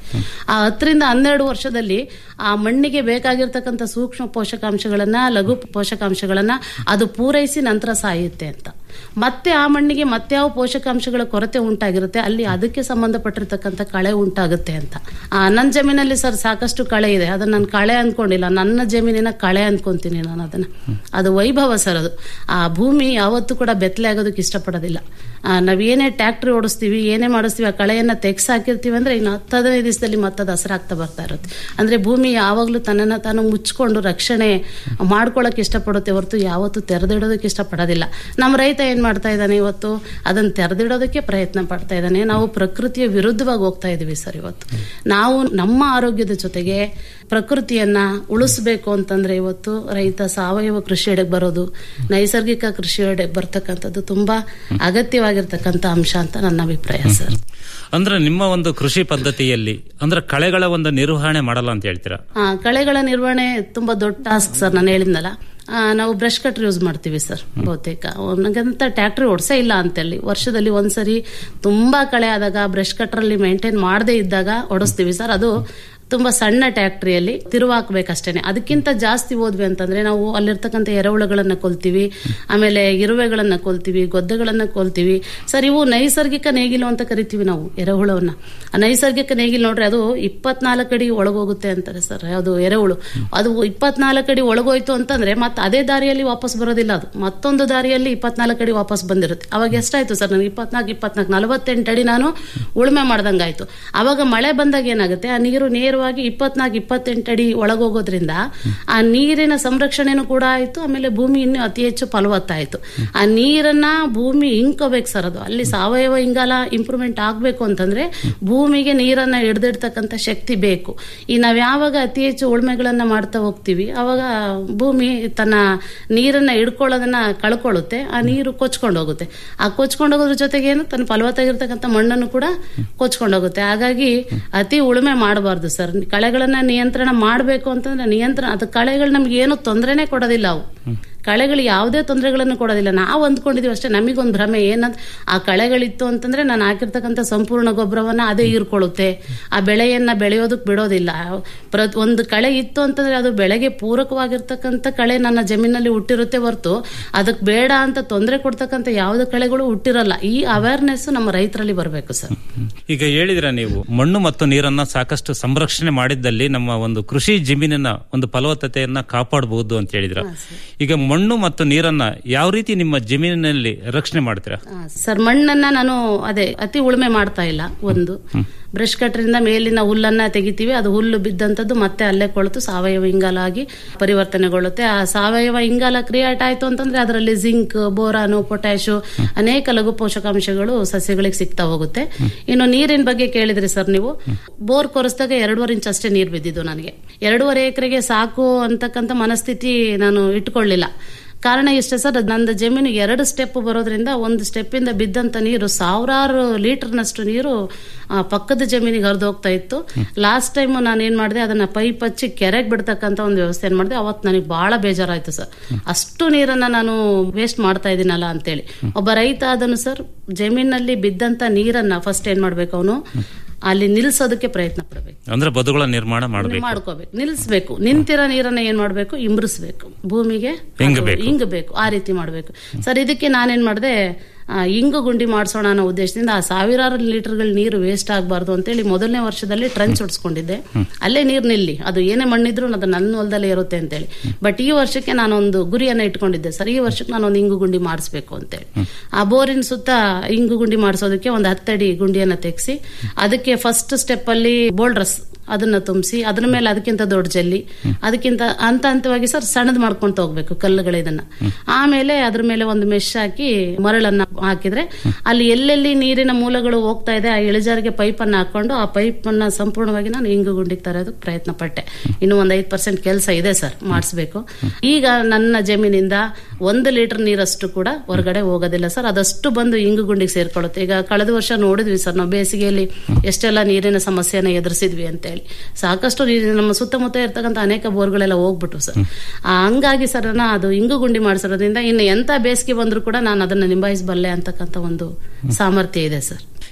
ಆ ಹತ್ತರಿಂದ ಹನ್ನೆರಡು ವರ್ಷದಲ್ಲಿ ಆ ಮಣ್ಣಿಗೆ ಬೇಕಾಗಿರ್ತಕ್ಕಂಥ ಸೂಕ್ಷ್ಮ ಪೋಷಕಾಂಶಗಳನ್ನ ಲಘು ಪೋಷಕಾಂಶಗಳನ್ನ ಅದು ಪೂರೈಸಿ ನಂತರ ಸಾಯುತ್ತೆ ಅಂತ ಮತ್ತೆ ಆ ಮಣ್ಣಿಗೆ ಮತ್ತೆ ಯಾವ ಪೋಷಕಾಂಶಗಳ ಕೊರತೆ ಉಂಟಾಗಿರುತ್ತೆ ಅಲ್ಲಿ ಅದಕ್ಕೆ ಸಂಬಂಧಪಟ್ಟಿರ್ತಕ್ಕಂಥ ಕಳೆ ಉಂಟಾಗುತ್ತೆ ಅಂತ ಆ, ನನ್ನ ಜಮೀನಲ್ಲಿ ಸರ್ ಸಾಕಷ್ಟು ಕಳೆ ಇದೆ ಅದನ್ನ ನಾನು ಕಳೆ ಅನ್ಕೊಂಡಿಲ್ಲ ನನ್ನ ಜಮೀನಿನ ಕಳೆ ಅನ್ಕೊಂತೀನಿ ನಾನು ಅದನ್ನ ಅದು ವೈಭವ ಸರ್ ಅದು ಆ ಭೂಮಿ ಯಾವತ್ತೂ ಕೂಡ ಬೆತ್ತಲೆ ಆಗೋದಕ್ಕೆ ಇಷ್ಟಪಡೋದಿಲ್ಲ ಆ, ನಾವ್ ಏನೇ ಟ್ಯಾಕ್ಟ್ರಿ ಓಡಿಸ್ತೀವಿ ಏನೇ ಮಾಡಿಸ್ತೀವಿ ಆ ಕಳೆಯನ್ನ ತೆಗ್ಸ್ ಹಾಕಿರ್ತೀವಿ ಅಂದ್ರೆ ಇನ್ನು ಹತ್ತು ಹದಿನೈದು ದಿವಸದಲ್ಲಿ ಮತ್ತದು ಹಸಿರಾಗ್ತಾ ಬರ್ತಾ ಇರುತ್ತೆ ಅಂದ್ರೆ ಭೂಮಿ ಯಾವಾಗ್ಲೂ ತನ್ನನ್ನ ತಾನು ಮುಚ್ಕೊಂಡು ರಕ್ಷಣೆ ಮಾಡ್ಕೊಳಕ್ ಇಷ್ಟಪಡುತ್ತೆ ಹೊರತು ಯಾವತ್ತೂ ತೆರೆದಿಡೋದಕ್ಕೆ ಇಷ್ಟಪಡೋದಿಲ್ಲ ನಮ್ಮ ರೈತ ಏನ್ ಮಾಡ್ತಾ ಇದ್ದಾನೆ ಇವತ್ತು ಅದನ್ನ ತೆರೆದಿಡೋದಕ್ಕೆ ಪ್ರಯತ್ನ ಪಡ್ತಾ ಇದ್ದಾನೆ ನಾವು ಪ್ರಕೃತಿಯ ವಿರುದ್ಧವಾಗಿ ಹೋಗ್ತಾ ಇದೀವಿ ಸರ್ ಇವತ್ತು ನಾವು ನಮ್ಮ ಆರೋಗ್ಯದ ಜೊತೆಗೆ ಪ್ರಕೃತಿಯನ್ನ ಉಳಿಸ್ಬೇಕು ಅಂತಂದ್ರೆ ಇವತ್ತು ರೈತ ಸಾವಯವ ಕೃಷಿಯೆಡೆಗೆ ಬರೋದು ನೈಸರ್ಗಿಕ ಕೃಷಿಯೆಡೆಗೆ ಬರ್ತಕ್ಕಂಥದ್ದು ತುಂಬಾ ಅಗತ್ಯವಾಗಿರ್ತಕ್ಕಂಥ ಅಂಶ ಅಂತ ನನ್ನ ಅಭಿಪ್ರಾಯ ಸರ್ ಅಂದ್ರೆ ನಿಮ್ಮ ಒಂದು ಕೃಷಿ ಪದ್ಧತಿಯಲ್ಲಿ ಅಂದ್ರೆ ಕಳೆಗಳ ಒಂದು ನಿರ್ವಹಣೆ ಮಾಡಲ್ಲ ಅಂತ ಹೇಳ್ತೀರಾ ಆ, ಕಳೆಗಳ ನಿರ್ವಹಣೆ ತುಂಬಾ ದೊಡ್ಡ ಟಾಸ್ಕ್ ಸರ್ ನಾನು ಹೇಳಿದ್ನಲ್ಲ ಆ, ನಾವು ಬ್ರಷ್ ಕಟ್ರ್ ಯೂಸ್ ಮಾಡ್ತೀವಿ ಸರ್ ಬಹುತೇಕ ನನಗಂತ ಟ್ಯಾಕ್ಟ್ರಿ ಓಡಿಸೇ ಇಲ್ಲ ಅಂತೇಳಿ ವರ್ಷದಲ್ಲಿ ಒಂದ್ಸರಿ ತುಂಬಾ ಕಳೆ ಆದಾಗ ಬ್ರಷ್ ಕಟ್ರಲ್ಲಿ ಮೇಂಟೈನ್ ಮಾಡದೇ ಇದ್ದಾಗ ಓಡಿಸ್ತೀವಿ ಸರ್ ಅದು ತುಂಬಾ ಸಣ್ಣ ಟ್ಯಾಕ್ಟ್ರಿಯಲ್ಲಿ ತಿರುವಾಕ್ಬೇಕಷ್ಟೇನೆ ಅದಕ್ಕಿಂತ ಜಾಸ್ತಿ ಹೋದ್ವಿ ಅಂತಂದ್ರೆ ನಾವು ಅಲ್ಲಿರ್ತಕ್ಕಂಥ ಎರೆಹುಳುಗಳನ್ನ ಕೊಲ್ತೀವಿ ಆಮೇಲೆ ಇರುವೆಗಳನ್ನ ಕೊಲ್ತೀವಿ ಗೊದ್ದೆಗಳನ್ನ ಕೊಲ್ತೀವಿ ಸರ್ ಇವು ನೈಸರ್ಗಿಕ ನೇಗಿಲು ಅಂತ ಕರಿತೀವಿ ನಾವು ಎರೆಹುಳವನ್ನ ಆ ನೈಸರ್ಗಿಕ ನೇಗಿಲು ನೋಡ್ರಿ ಅದು ಇಪ್ಪತ್ನಾಲ್ಕು ಅಡಿ ಒಳಗೋಗುತ್ತೆ ಅಂತಾರೆ ಸರ್ ಅದು ಎರೆಹುಳು ಅದು ಇಪ್ಪತ್ನಾಲ್ಕು ಅಡಿ ಒಳಗೋಯ್ತು ಅಂತಂದ್ರೆ ಮತ್ತೆ ಅದೇ ದಾರಿಯಲ್ಲಿ ವಾಪಸ್ ಬರೋದಿಲ್ಲ ಅದು ಮತ್ತೊಂದು ದಾರಿಯಲ್ಲಿ ಇಪ್ಪತ್ನಾಲ್ಕು ಅಡಿ ವಾಪಸ್ ಬಂದಿರುತ್ತೆ ಅವಾಗ ಎಷ್ಟಾಯ್ತು ಸರ್ ನನಗೆ ಇಪ್ಪತ್ನಾಲ್ಕು ಇಪ್ಪತ್ನಾಲ್ಕು ನಲವತ್ತೆಂಟು ಅಡಿ ನಾನು ಉಳುಮೆ ಮಾಡ್ದಂಗಾಯ್ತು ಅವಾಗ ಮಳೆ ಬಂದಾಗ ಏನಾಗುತ್ತೆ ಆ ನೀರು ನೇರವಾಗಿ ಇಪ್ಪತ್ನಾಲ್ಕು ಇಪ್ಪತ್ತೆಂಟು ಅಡಿ ಒಳಗೋಗೋದ್ರಿಂದ ಆ ನೀರಿನ ಸಂರಕ್ಷಣೆನೂ ಕೂಡ ಆಯ್ತು ಆಮೇಲೆ ಭೂಮಿ ಇನ್ನೂ ಅತಿ ಹೆಚ್ಚು ಫಲವತ್ತಾಯ್ತು ಆ ನೀರನ್ನ ಭೂಮಿ ಇಂಕೋಬೇಕು ಸರ್ ಅದು ಅಲ್ಲಿ ಸಾವಯವ ಇಂಗಾಲ ಇಂಪ್ರೂವ್ಮೆಂಟ್ ಆಗ್ಬೇಕು ಅಂತಂದ್ರೆ ಭೂಮಿಗೆ ನೀರನ್ನ ಹಿಡ್ದಿಡ್ತಕ್ಕಂಥ ಶಕ್ತಿ ಬೇಕು ಈ ನಾವ್ ಯಾವಾಗ ಅತಿ ಹೆಚ್ಚು ಉಳ್ಮೆಗಳನ್ನ ಮಾಡ್ತಾ ಹೋಗ್ತೀವಿ ಅವಾಗ ಭೂಮಿ ತನ್ನ ನೀರನ್ನ ಹಿಡ್ಕೊಳ್ಳೋದನ್ನ ಕಳ್ಕೊಳ್ಳುತ್ತೆ ಆ ನೀರು ಕೊಚ್ಕೊಂಡು ಹೋಗುತ್ತೆ ಆ ಕೊಚ್ಕೊಂಡು ಹೋಗೋದ್ರ ಜೊತೆಗೆ ಏನು ತನ್ನ ಫಲವತ್ತಾಗಿರ್ತಕ್ಕಂಥ ಮಣ್ಣನ್ನು ಕೂಡ ಕೊಚ್ಕೊಂಡು ಹೋಗುತ್ತೆ ಹಾಗಾಗಿ ಅತಿ ಉಳುಮೆ ಮಾಡಬಾರ್ದು ಸರ್ ಕಳೆಗಳನ್ನ ನಿಯಂತ್ರಣ ಮಾಡಬೇಕು ಅಂತಂದ್ರೆ ನಿಯಂತ್ರಣ ಅದು ಕಳೆಗಳು ನಮ್ಗೆ ಏನು ತೊಂದರೆನೆ ಕೊಡೋದಿಲ್ಲ ಅವು ಕಳೆಗಳು ಯಾವುದೇ ತೊಂದರೆಗಳನ್ನು ಕೊಡೋದಿಲ್ಲ ನಾವು ಅಂದ್ಕೊಂಡಿದೀವಿ ಅಷ್ಟೇ ನಮಗೊಂದು ಭ್ರಮೆ ಏನಂತ ಆ ಕಳೆಗಳಿತ್ತು ಅಂತಂದ್ರೆ ನಾನು ಹಾಕಿರ್ತಕ್ಕಂಥ ಸಂಪೂರ್ಣ ಗೊಬ್ಬರವನ್ನ ಅದೇ ಹೀರ್ಕೊಳ್ಳುತ್ತೆ ಆ ಬೆಳೆಯನ್ನ ಬೆಳೆಯೋದಕ್ಕೆ ಬಿಡೋದಿಲ್ಲ ಪ್ರ ಒಂದು ಕಳೆ ಇತ್ತು ಅಂತಂದ್ರೆ ಅದು ಬೆಳೆಗೆ ಪೂರಕವಾಗಿರ್ತಕ್ಕಂಥ ಕಳೆ ನನ್ನ ಜಮೀನಲ್ಲಿ ಹುಟ್ಟಿರುತ್ತೆ ಹೊರತು ಅದಕ್ಕೆ ಬೇಡ ಅಂತ ತೊಂದರೆ ಕೊಡ್ತಕ್ಕಂಥ ಯಾವುದೇ ಕಳೆಗಳು ಹುಟ್ಟಿರಲ್ಲ ಈ ಅವೇರ್ನೆಸ್ ನಮ್ಮ ರೈತರಲ್ಲಿ ಬರಬೇಕು ಸರ್ ಈಗ ಹೇಳಿದ್ರ ನೀವು ಮಣ್ಣು ಮತ್ತು ನೀರನ್ನ ಸಾಕಷ್ಟು ಸಂರಕ್ಷಣೆ ಮಾಡಿದ್ದಲ್ಲಿ ನಮ್ಮ ಒಂದು ಕೃಷಿ ಜಮೀನಿನ ಒಂದು ಫಲವತ್ತತೆಯನ್ನ ಕಾಪಾಡಬಹುದು ಅಂತ ಹೇಳಿದ್ರ ಈಗ ಮಣ್ಣು ಮತ್ತು ನೀರನ್ನ ಯಾವ ರೀತಿ ನಿಮ್ಮ ಜಮೀನಿನಲ್ಲಿ ರಕ್ಷಣೆ ಮಾಡ್ತೀರಾ ಸರ್ ಮಣ್ಣನ್ನ ನಾನು ಅದೇ ಅತಿ ಉಳುಮೆ ಮಾಡ್ತಾ ಇಲ್ಲ ಒಂದು ಬ್ರಷ್ ಕಟ್ರಿಂದ ಮೇಲಿನ ಹುಲ್ಲನ್ನ ತೆಗಿತೀವಿ ಅದು ಹುಲ್ಲು ಬಿದ್ದಂತದ್ದು ಮತ್ತೆ ಅಲ್ಲೇ ಕೊಳೆತು ಸಾವಯವ ಇಂಗಾಲ ಆಗಿ ಪರಿವರ್ತನೆಗೊಳ್ಳುತ್ತೆ ಆ ಸಾವಯವ ಇಂಗಾಲ ಕ್ರಿಯೇಟ್ ಆಯ್ತು ಅಂತಂದ್ರೆ ಅದರಲ್ಲಿ ಜಿಂಕ್ ಬೋರಾನು ಪೊಟ್ಯಾಶು ಅನೇಕ ಲಘು ಪೋಷಕಾಂಶಗಳು ಸಸ್ಯಗಳಿಗೆ ಸಿಗ್ತಾ ಹೋಗುತ್ತೆ ಇನ್ನು ನೀರಿನ ಬಗ್ಗೆ ಕೇಳಿದ್ರಿ ಸರ್ ನೀವು ಬೋರ್ ಕೊರೆಸಿದಾಗ ಎರಡೂವರೆ ಇಂಚ್ ಅಷ್ಟೇ ನೀರು ಬಿದ್ದಿದ್ದು ನನಗೆ ಎರಡೂವರೆ ಎಕರೆಗೆ ಸಾಕು ಅಂತಕ್ಕಂಥ ಮನಸ್ಥಿತಿ ನಾನು ಇಟ್ಕೊಳ್ಳಿಲ್ಲ ಕಾರಣ ಇಷ್ಟೇ ಸರ್ ನಂದು ಜಮೀನು ಎರಡು ಸ್ಟೆಪ್ ಬರೋದ್ರಿಂದ ಒಂದು ಸ್ಟೆಪ್ಪಿಂದ ಬಿದ್ದಂತ ನೀರು ಸಾವಿರಾರು ಲೀಟರ್ನಷ್ಟು ನೀರು ಆ, ಪಕ್ಕದ ಜಮೀನಿಗೆ ಹರಿದು ಹೋಗ್ತಾ ಇತ್ತು ಲಾಸ್ಟ್ ಟೈಮ್ ನಾನು ಏನ್ ಮಾಡಿದೆ ಅದನ್ನ ಪೈಪ್ ಹಚ್ಚಿ ಕೆರೆಗೆ ಬಿಡ್ತಕ್ಕಂತ ಒಂದು ವ್ಯವಸ್ಥೆ ಏನ್ ಮಾಡಿದೆ ಅವತ್ತು ನನಗೆ ಬಹಳ ಬೇಜಾರಾಯ್ತು ಸರ್ ಅಷ್ಟು ನೀರನ್ನ ನಾನು ವೇಸ್ಟ್ ಮಾಡ್ತಾ ಇದ್ದೀನಲ್ಲ ಅಂತೇಳಿ ಒಬ್ಬ ರೈತ ಅದನ್ನು ಸರ್ ಜಮೀನಲ್ಲಿ ಬಿದ್ದಂತ ನೀರನ್ನ ಫಸ್ಟ್ ಏನ್ ಮಾಡ್ಬೇಕು ಅವನು ಅಲ್ಲಿ ನಿಲ್ಸೋದಕ್ಕೆ ಪ್ರಯತ್ನ ಪಡಬೇಕು ಅಂದ್ರೆ ಬದುಗಳ ನಿರ್ಮಾಣ ಮಾಡಬೇಕು ಮಾಡ್ಕೋಬೇಕು ನಿಲ್ಲಿಸ್ಬೇಕು ನಿಂತಿರೋ ನೀರನ್ನ ಏನ್ ಮಾಡ್ಬೇಕು ಇಂಬ್ರಿಸ್ಬೇಕು ಭೂಮಿಗೆ ಇಂಗಬೇಕು. ಅದು ಇಂಗಬೇಕು ಆ ರೀತಿ ಮಾಡ್ಬೇಕು ಸರ್ ಇದಕ್ಕೆ ನಾನೇನ್ ಮಾಡಿದೆ ಆ, ಇಂಗು ಗುಂಡಿ ಮಾಡಿಸೋಣ ಅನ್ನೋ ಉದ್ದೇಶದಿಂದ ಆ ಸಾವಿರಾರು ಲೀಟರ್ಗಳ ನೀರು ವೇಸ್ಟ್ ಆಗಬಾರ್ದು ಅಂತೇಳಿ ಮೊದಲನೇ ವರ್ಷದಲ್ಲಿ ಟ್ರಂಚ್ ಹೊಡ್ಸ್ಕೊಂಡಿದ್ದೆ ಅಲ್ಲೇ ನೀರು ನಿಲ್ಲಿ ಅದು ಏನೇ ಮಣ್ಣಿದ್ರು ಅದು ನನ್ನ ಹೊಲದಲ್ಲೇ ಇರುತ್ತೆ ಅಂತೇಳಿ ಬಟ್ ಈ ವರ್ಷಕ್ಕೆ ನಾನೊಂದು ಗುರಿಯನ್ನ ಇಟ್ಕೊಂಡಿದ್ದೆ ಸರ್ ಈ ವರ್ಷಕ್ಕೆ ನಾನೊಂದು ಇಂಗು ಗುಂಡಿ ಮಾಡಿಸ್ಬೇಕು ಅಂತೇಳಿ ಆ ಬೋರಿನ ಸುತ್ತ ಇಂಗು ಗುಂಡಿ ಮಾಡಿಸೋದಕ್ಕೆ ಒಂದು ಹತ್ತಡಿ ಗುಂಡಿಯನ್ನ ತೆಗೆಸಿ ಅದಕ್ಕೆ ಫಸ್ಟ್ ಸ್ಟೆಪ್ ಅಲ್ಲಿ ಬೋಲ್ಡ್ರಸ್ ಅದನ್ನ ತುಂಬಿಸಿ ಅದ್ರ ಮೇಲೆ ಅದಕ್ಕಿಂತ ದೊಡ್ಡ ಜಲ್ಲಿ ಅದಕ್ಕಿಂತ ಹಂತ ಹಂತವಾಗಿ ಸರ್ ಸಣ್ಣದ್ ಮಾಡ್ಕೊಂತ ಹೋಗ್ಬೇಕು ಕಲ್ಲುಗಳ ಇದನ್ನ ಆಮೇಲೆ ಅದ್ರ ಮೇಲೆ ಒಂದು ಮೆಶ್ ಹಾಕಿ ಮರಳನ್ನ ಹಾಕಿದ್ರೆ ಅಲ್ಲಿ ಎಲ್ಲೆಲ್ಲಿ ನೀರಿನ ಮೂಲಗಳು ಹೋಗ್ತಾ ಇದೆ ಆ ಇಳಿಜಾರಿಗೆ ಪೈಪ್ ಅನ್ನ ಹಾಕೊಂಡು ಆ ಪೈಪ್ ಅನ್ನ ಸಂಪೂರ್ಣವಾಗಿ ನಾನು ಇಂಗು ಗುಂಡಿಗೆ ತರೋದಕ್ಕೆ ಪ್ರಯತ್ನ ಪಟ್ಟೆ ಇನ್ನು ಒಂದ್ ಐದ್ ಪರ್ಸೆಂಟ್ ಕೆಲಸ ಇದೆ ಸರ್ ಮಾಡಿಸ್ಬೇಕು ಈಗ ನನ್ನ ಜಮೀನಿಂದ ಒಂದು ಲೀಟರ್ ನೀರಷ್ಟು ಕೂಡ ಹೊರಗಡೆ ಹೋಗೋದಿಲ್ಲ ಸರ್ ಅದಷ್ಟು ಬಂದು ಇಂಗು ಗುಂಡಿಗೆ ಸೇರ್ಕೊಳ್ಳುತ್ತೆ ಈಗ ಕಳೆದ ವರ್ಷ ನೋಡಿದ್ವಿ ಸರ್ ನಾವು ಬೇಸಿಗೆಯಲ್ಲಿ ಎಷ್ಟೆಲ್ಲ ನೀರಿನ ಸಮಸ್ಯೆನ ಎದುರಿಸಿದ್ವಿ ಅಂತ ಹೇಳಿ ಸಾಕಷ್ಟು ನೀರಿನ ನಮ್ಮ ಸುತ್ತಮುತ್ತ ಇರ್ತಕ್ಕಂಥ ಅನೇಕ ಬೋರ್ಗಳೆಲ್ಲ ಹೋಗ್ಬಿಟ್ಟು ಸರ್ ಆ, ಹಂಗಾಗಿ ಸರ್ ನಾ ಅದು ಇಂಗು ಗುಂಡಿ ಮಾಡಿಸಿರೋದ್ರಿಂದ ಇನ್ನು ಎಂತ ಬೇಸಿಗೆ ಬಂದ್ರು ಕೂಡ ನಾನು ಅದನ್ನ ನಿಭಾಯಿಸಬಲ್ಲೆ ಅಂತಕ್ಕಂಥ ಒಂದು ಸಾಮರ್ಥ್ಯ ಇದೆ ಸರ್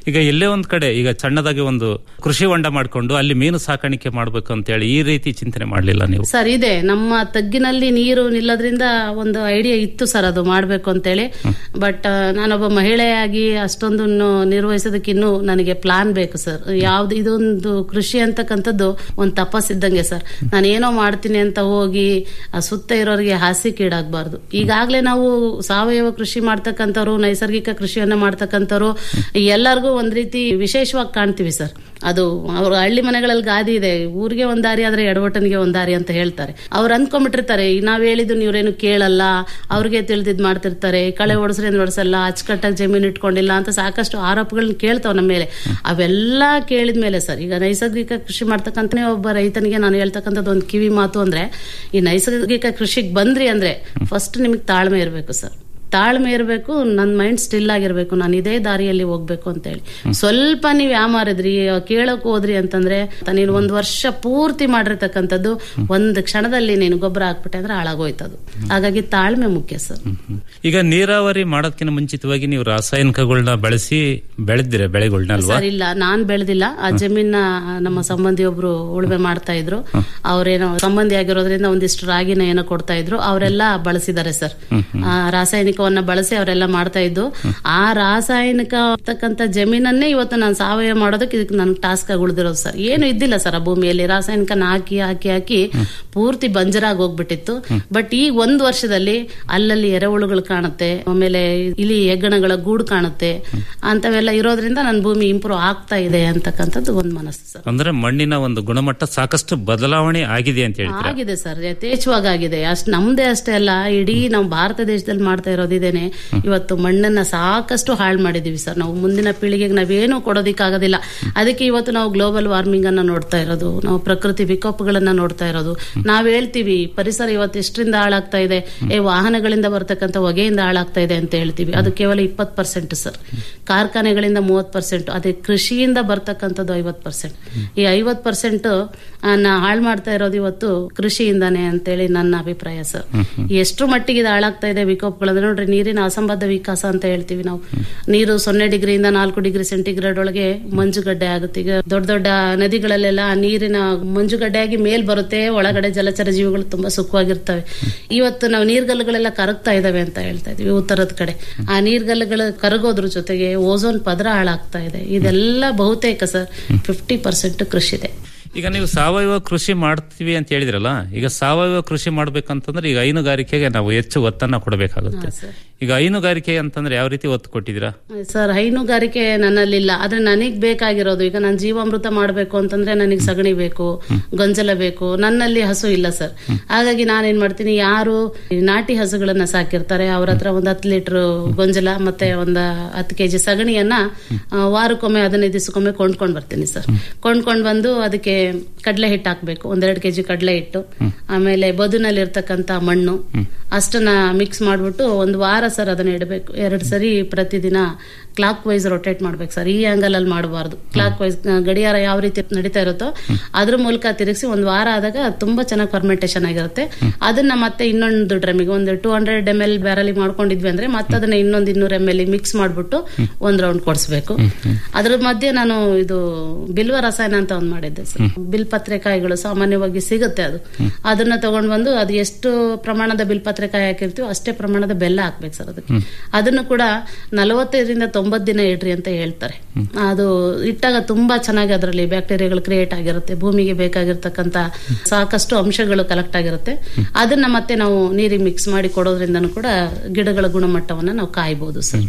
ಈಗ ಎಲ್ಲೇ ಒಂದ್ ಕಡೆ ಈಗ ಸಣ್ಣದಾಗಿ ಒಂದು ಕೃಷಿ ಹೊಂಡ ಮಾಡ್ಕೊಂಡು ಅಲ್ಲಿ ಮೀನು ಸಾಕಾಣಿಕೆ ಮಾಡ್ಬೇಕು ಅಂತ ಹೇಳಿ ಈ ರೀತಿ ಚಿಂತನೆ ಮಾಡ್ಲಿಲ್ಲ ನೀವು ಸರ್ ಇದೆ ನಮ್ಮ ತಗ್ಗಿನಲ್ಲಿ ನೀರು ನಿಲ್ಲೋದ್ರಿಂದ ಒಂದು ಐಡಿಯಾ ಇತ್ತು ಸರ್ ಅದು ಮಾಡ್ಬೇಕು ಅಂತೇಳಿ ಬಟ್ ನಾನೊಬ್ಬ ಮಹಿಳೆಯಾಗಿ ಅಷ್ಟೊಂದು ನಿರ್ವಹಿಸೋದಕ್ಕೆ ಇನ್ನೂ ನನಗೆ ಪ್ಲಾನ್ ಬೇಕು ಸರ್ ಯಾವ್ದು ಇದೊಂದು ಕೃಷಿ ಅಂತಕ್ಕಂಥದ್ದು ಒಂದು ತಪಸ್ಸಿದ್ದಂಗೆ ಸರ್ ನಾನು ಏನೋ ಮಾಡ್ತೀನಿ ಅಂತ ಹೋಗಿ ಆ ಸುತ್ತ ಇರೋರಿಗೆ ಹಾಸಿಗೀಡಾಗಬಾರ್ದು ಈಗಾಗಲೇ ನಾವು ಸಾವಯವ ಕೃಷಿ ಮಾಡ್ತಕ್ಕಂಥವ್ರು ನೈಸರ್ಗಿಕ ಕೃಷಿಯನ್ನ ಮಾಡ್ತಕ್ಕಂಥವ್ರು ಎಲ್ಲರಿಗೂ ಒಂದ್ ರೀತಿ ವಿಶೇಷವಾಗಿ ಕಾಣ್ತೀವಿ ಸರ್ ಅದು ಅವ್ರ ಹಳ್ಳಿ ಮನೆಗಳಲ್ಲಿ ಗಾದಿ ಇದೆ ಊರಿಗೆ ಒಂದ್ ದಾರಿ ಆದ್ರೆ ಎಡವಟನಿಗೆ ಒಂದ್ ದಾರಿ ಅಂತ ಹೇಳ್ತಾರೆ ಅವ್ರು ಅನ್ಕೊಂಡ್ಬಿಟ್ಟಿರ್ತಾರೆ ಈಗ ನಾವ್ ಹೇಳಿದ್ದು ನೀವ್ರೇನು ಕೇಳಲ್ಲ ಅವ್ರಿಗೆ ತಿಳಿದಿದ್ ಮಾಡ್ತಿರ್ತಾರೆ ಕಳೆ ಓಡಿಸ್ರಿ ಅಂದ್ರೆ ಓಡಿಸಲ್ಲ ಅಚ್ಚುಕಟ್ಟಾಗಿ ಜಮೀನು ಇಟ್ಕೊಂಡಿಲ್ಲ ಅಂತ ಸಾಕಷ್ಟು ಆರೋಪಗಳನ್ನ ಕೇಳ್ತಾವ್ ನಮ್ಮ ಮೇಲೆ ಅವೆಲ್ಲ ಕೇಳಿದ್ಮೇಲೆ ಸರ್ ಈಗ ನೈಸರ್ಗಿಕ ಕೃಷಿ ಮಾಡ್ತಕ್ಕಂಥ ಒಬ್ಬ ರೈತನಿಗೆ ನಾನು ಹೇಳ್ತಕ್ಕಂಥದ್ದು ಒಂದು ಕಿವಿ ಮಾತು ಅಂದ್ರೆ ಈ ನೈಸರ್ಗಿಕ ಕೃಷಿಗೆ ಬಂದ್ರಿ ಅಂದ್ರೆ ಫಸ್ಟ್ ನಿಮಗೆ ತಾಳ್ಮೆ ಇರಬೇಕು ಸರ್ ತಾಳ್ಮೆ ಇರಬೇಕು ನನ್ನ ಮೈಂಡ್ ಸ್ಟಿಲ್ ಆಗಿರ್ಬೇಕು ನಾನು ಇದೇ ದಾರಿಯಲ್ಲಿ ಹೋಗ್ಬೇಕು ಅಂತ ಹೇಳಿ ಸ್ವಲ್ಪ ನೀವು ಯಾಮಾರಿದ್ರಿ ಕೇಳಕ್ ಹೋದ್ರಿ ಅಂತಂದ್ರೆ ನೀನು ಒಂದ್ ವರ್ಷ ಪೂರ್ತಿ ಮಾಡಿರ್ತಕ್ಕಂಥದ್ದು ಒಂದ್ ಕ್ಷಣದಲ್ಲಿ ನೀನು ಗೊಬ್ಬರ ಹಾಕ್ಬಿಟ್ಟೆ ಅಂದ್ರೆ ಹಾಳಾಗೋಯ್ತದು ಹಾಗಾಗಿ ತಾಳ್ಮೆ ಮುಖ್ಯ ಸರ್ ಈಗ ನೀರಾವರಿ ಮಾಡೋದಕ್ಕಿಂತ ಮುಂಚಿತವಾಗಿ ನೀವು ರಾಸಾಯನಿಕಗಳನ್ನ ಬಳಸಿ ಬೆಳೆದಿರ ಬೆಳೆಗಳನ್ನ ಅಲ್ವಾ ಸರ್ ಇಲ್ಲ ನಾನ್ ಬೆಳೆದಿಲ್ಲ ಆ ಜಮೀನ ನಮ್ಮ ಸಂಬಂಧಿ ಒಬ್ರು ಉಳುಮೆ ಮಾಡ್ತಾ ಇದ್ರು ಅವ್ರೇನೋ ಸಂಬಂಧಿ ಆಗಿರೋದ್ರಿಂದ ಒಂದಿಷ್ಟು ರಾಗಿನ ಏನೋ ಕೊಡ್ತಾ ಇದ್ರು ಅವರೆಲ್ಲ ಬಳಸಿದ್ದಾರೆ ಸರ್ ಆ ರಾಸಾಯನಿಕವನ್ನ ಬಳಸಿ ಅವರೆಲ್ಲ ಮಾಡ್ತಾ ಇದ್ದು ಆ ರಾಸಾಯನಿಕ ಇರ್ತಕ್ಕಂಥ ಜಮೀನನ್ನೇ ಇವತ್ತು ನಾನು ಸಾವಯವ ಮಾಡೋದಕ್ಕೆ ಇದಕ್ಕೆ ನನ್ಗೆ ಟಾಸ್ಕ್ ಆಗಿ ಉಳಿದಿರೋದು ಸರ್ ಏನು ಇದ್ದಿಲ್ಲ ಸರ್ ಆ ಭೂಮಿಯಲ್ಲಿ ರಾಸಾಯನಿಕನ ಹಾಕಿ ಹಾಕಿ ಹಾಕಿ ಪೂರ್ತಿ ಬಂಜರಾಗಿ ಹೋಗ್ಬಿಟ್ಟಿತ್ತು ಬಟ್ ಈ ಒಂದು ವರ್ಷದಲ್ಲಿ ಅಲ್ಲಲ್ಲಿ ಎರೆಹುಳುಗಳು ಕಾಣುತ್ತೆ ಆಮೇಲೆ ಇಲಿ ಹೆಗ್ಗಣಗಳ ಗೂಡು ಕಾಣುತ್ತೆ ಅಂತವೆಲ್ಲ ಇರೋದ್ರಿಂದ ನನ್ನ ಭೂಮಿ ಇಂಪ್ರೂವ್ ಆಗ್ತಾ ಇದೆ ಅಂತಕ್ಕಂಥದ್ದು ಒಂದು ಮನಸ್ಸು ಸರ್ ಅಂದ್ರೆ ಮಣ್ಣಿನ ಒಂದು ಗುಣಮಟ್ಟ ಸಾಕಷ್ಟು ಬದಲಾವಣೆ ಆಗಿದೆ ಅಂತ ಹೇಳ್ತೀರಾ ಆಗಿದೆ ಸರ್ ಯಥೇಚ್ಛವಾಗಿ ಆಗಿದೆ ಅಷ್ಟ್ ನಮ್ದೇ ಅಷ್ಟೇ ಅಲ್ಲ ಇಡೀ ನಾವು ಭಾರತ ದೇಶದಲ್ಲಿ ಮಾಡ್ತಾ ಇರೋದಿದೇನೆ ಇವತ್ತು ಮಣ್ಣನ್ನ ಸಾಕಷ್ಟು ಹಾಳು ಮಾಡಿದೀವಿ ಸರ್ ನಾವು ಮುಂದಿನ ಪೀಳಿಗೆಗೆ ನಾವೇನು ಕೊಡೋದಿಕ್ಕಾಗೋದಿಲ್ಲ ಅದಕ್ಕೆ ಇವತ್ತು ನಾವು ಗ್ಲೋಬಲ್ ವಾರ್ಮಿಂಗ್ ಅನ್ನ ನೋಡ್ತಾ ಇರೋದು ನಾವು ಪ್ರಕೃತಿ ವಿಕೋಪಗಳನ್ನ ನೋಡ್ತಾ ಇರೋದು ನಾವ್ ಹೇಳ್ತೀವಿ ಪರಿಸರ ಇವತ್ತು ಎಷ್ಟರಿಂದ ಹಾಳಾಗ್ತಾ ಇದೆ ಏ ವಾಹನಗಳಿಂದ ಬರ್ತಕ್ಕಂಥ ಹೊಗೆಯಿಂದ ಹಾಳಾಗ್ತಾ ಇದೆ ಅಂತ ಹೇಳ್ತೀವಿ ಅದು ಕೇವಲ ಇಪ್ಪತ್ತು ಪರ್ಸೆಂಟ್ ಸರ್ ಕಾರ್ಖಾನೆಗಳಿಂದ ಮೂವತ್ ಪರ್ಸೆಂಟ್ ಅದೇ ಕೃಷಿಯಿಂದ ಬರ್ತಕ್ಕಂಥದ್ದು ಐವತ್ ಪರ್ಸೆಂಟ್ ಈ ಐವತ್ ಪರ್ಸೆಂಟ್ ನಾ ಹಾಳು ಮಾಡ್ತಾ ಇರೋದು ಇವತ್ತು ಕೃಷಿಯಿಂದಾನೆ ಅಂತೇಳಿ ನನ್ನ ಅಭಿಪ್ರಾಯ ಸರ್ ಎಷ್ಟು ಮಟ್ಟಿಗೆ ಇದು ಹಾಳಾಗ್ತಾ ಇದೆ ವಿಕೋಪಗಳಂದ್ರೆ ನೋಡ್ರಿ ನೀರಿನ ಅಸಂಬದ್ಧ ವಿಕಾಸ ಅಂತ ಹೇಳ್ತೀವಿ ನಾವು ನೀರು ಸೊನ್ನೆ ಡಿಗ್ರಿಯಿಂದ ನಾಲ್ಕು ಡಿಗ್ರಿ ಸೆಂಟಿಗ್ರೇಡ್ ಒಳಗೆ ಮಂಜುಗಡ್ಡೆ ಆಗುತ್ತೆ ಈಗ ದೊಡ್ಡ ದೊಡ್ಡ ನದಿಗಳಲ್ಲೆಲ್ಲ ಆ ನೀರಿನ ಮಂಜುಗಡ್ಡೆ ಆಗಿ ಮೇಲ್ ಬರುತ್ತೆ ಒಳಗಡೆ ಜಲಚರ ಜೀವಿಗಳು ತುಂಬಾ ಸುಖವಾಗಿರ್ತವೆ ಇವತ್ತು ನಾವು ನೀರ್ಗಲ್ಲುಗಳೆಲ್ಲ ಕರಗ್ತಾ ಇದಾವೆ ಅಂತ ಹೇಳ್ತಾ ಇದೀವಿ ಉತ್ತರದ ಕಡೆ ಆ ನೀರ್ಗಲ್ಲುಗಳು ಕರಗೋದ್ರ ಜೊತೆಗೆ ಓಝೋನ್ ಪದರ ಹಾಳಾಗ್ತಾ ಇದೆ ಇದೆಲ್ಲ ಬಹುತೇಕ ಸರ್ ಫಿಫ್ಟಿ ಪರ್ಸೆಂಟ್ ಕೃಷಿ ಇದೆ ಈಗ ನೀವು ಸಾವಯವ ಕೃಷಿ ಮಾಡ್ತೀವಿ ಅಂತ ಹೇಳಿದ್ರಲ್ಲ ಈಗ ಸಾವಯವ ಕೃಷಿ ಮಾಡ್ಬೇಕಂತಂದ್ರೆ ಈಗ ಹೈನುಗಾರಿಕೆಗೆ ನಾವು ಹೆಚ್ಚು ಒತ್ತನ್ನ ಕೊಡಬೇಕಾಗುತ್ತೆ ಈಗ ಹೈನುಗಾರಿಕೆ ಅಂತಂದ್ರೆ ಯಾವ ರೀತಿ ಒತ್ತು ಕೊಟ್ಟಿದ್ದೀರಾ ಸರ್ ಹೈನುಗಾರಿಕೆ ನನ್ನಲ್ಲಿಲ್ಲ ಆದ್ರೆ ನನಗ್ ಬೇಕಾಗಿರೋದು ಈಗ ನಾನು ಜೀವಾಮೃತ ಮಾಡಬೇಕು ಅಂತಂದ್ರೆ ನನಗೆ ಸಗಣಿ ಬೇಕು ಗೊಂಜಲ ಬೇಕು ನನ್ನಲ್ಲಿ ಹಸು ಇಲ್ಲ ಸರ್ ಹಾಗಾಗಿ ನಾನೇನ್ ಮಾಡ್ತೀನಿ ಯಾರು ಈ ನಾಟಿ ಹಸುಗಳನ್ನ ಸಾಕಿರ್ತಾರೆ ಅವ್ರ ಹತ್ರ ಒಂದ್ ಹತ್ತು ಲೀಟರ್ ಗೊಂಜಲ ಮತ್ತೆ ಒಂದ್ ಹತ್ತು ಕೆಜಿ ಸಗಣಿಯನ್ನ ಆ, ವಾರಕ್ಕೊಮ್ಮೆ ಹದಿನೈದು ದಿವಸಕ್ಕೊಮ್ಮೆ ಕೊಂಡ್ಕೊಂಡ್ ಬರ್ತೀನಿ ಸರ್ ಕೊಂಡ್ಕೊಂಡ್ ಬಂದು ಅದಕ್ಕೆ ಕಡಲೆ ಹಿಟ್ಟು ಹಾಕ್ಬೇಕು ಒಂದೆರಡು ಕೆಜಿ ಕಡಲೆ ಹಿಟ್ಟು ಆಮೇಲೆ ಬದುನಲ್ಲಿ ಇರ್ತಕ್ಕಂತ ಮಣ್ಣು ಅಷ್ಟನ್ನ ಮಿಕ್ಸ್ ಮಾಡ್ಬಿಟ್ಟು ಒಂದು ವಾರ ಸರ್ ಅದನ್ನ ಇಡಬೇಕು ಎರಡು ಸರಿ ಪ್ರತಿದಿನ ಕ್ಲಾಕ್ ವೈಸ್ ರೊಟೇಟ್ ಮಾಡ್ಬೇಕು ಸರ್ ಈ ಆಂಗಲ್ ಅಲ್ಲಿ ಮಾಡಬಾರ್ದು ಕ್ಲಾಕ್ ವೈಸ್ ಗಡಿಯಾರ ಯಾವ ರೀತಿ ನಡೀತಾ ಇರುತ್ತೋ ಅದ್ರ ಮೂಲಕ ತಿರುಗಿಸಿ ಒಂದು ವಾರ ಆದಾಗ ತುಂಬಾ ಚೆನ್ನಾಗಿ ಫರ್ಮೆಂಟೇಶನ್ ಆಗಿರುತ್ತೆ ಅದನ್ನ ಮತ್ತೆ ಇನ್ನೊಂದು ಡ್ರಮ್ಮಿಗೆ ಒಂದು ಟೂ ಹಂಡ್ರೆಡ್ ಎಮ್ ಎಲ್ ಬ್ಯಾರಲಿ ಮಾಡ್ಕೊಂಡಿದ್ವಿ ಅಂದ್ರೆ ಮತ್ತೆ ಅದನ್ನ ಇನ್ನೊಂದು ಇನ್ನೂರು ಎಮ್ ಎಲ್ ಮಿಕ್ಸ್ ಮಾಡ್ಬಿಟ್ಟು ಒಂದ್ ರೌಂಡ್ ಕೊಡಿಸ್ಬೇಕು ಅದ್ರ ಮಧ್ಯೆ ನಾನು ಇದು ಬಿಲ್ವ ರಸಾಯನ ಅಂತ ಒಂದ್ ಮಾಡಿದ್ದೆ ಸರ್ ಬಿಲ್ಪತ್ರೆಕಾಯಿಗಳು ಸಾಮಾನ್ಯವಾಗಿ ಸಿಗುತ್ತೆ ಅದು ಅದನ್ನ ತಗೊಂಡ್ ಬಂದು ಅದು ಎಷ್ಟು ಪ್ರಮಾಣದ ಬಿಲ್ಪತ್ರೆಕಾಯಿ ಹಾಕಿರ್ತೀವೋ ಅಷ್ಟೇ ಪ್ರಮಾಣದ ಬೆಲ್ಲ ಹಾಕ್ಬೇಕು ಸರ್ ಅದಕ್ಕೆ ಅದನ್ನು ಕೂಡ ನಲವತ್ತೈದರಿಂದ ತೊಂಬತ್ತು ದಿನ ಇಡ್ರಿ ಅಂತ ಹೇಳ್ತಾರೆ ಅದು ಇಟ್ಟಾಗ ತುಂಬಾ ಚೆನ್ನಾಗಿ ಅದರಲ್ಲಿ ಬ್ಯಾಕ್ಟೀರಿಯಾಗಳು ಕ್ರಿಯೇಟ್ ಆಗಿರುತ್ತೆ ಭೂಮಿಗೆ ಬೇಕಾಗಿರ್ತಕ್ಕಂತ ಸಾಕಷ್ಟು ಅಂಶಗಳು ಕಲೆಕ್ಟ್ ಆಗಿರುತ್ತೆ ಅದನ್ನ ಮತ್ತೆ ನಾವು ನೀರಿಗೆ ಮಿಕ್ಸ್ ಮಾಡಿ ಕೊಡೋದ್ರಿಂದನೂ ಕೂಡ ಗಿಡಗಳ ಗುಣಮಟ್ಟವನ್ನ ನಾವು ಕಾಯ್ಬೋದು ಸರ್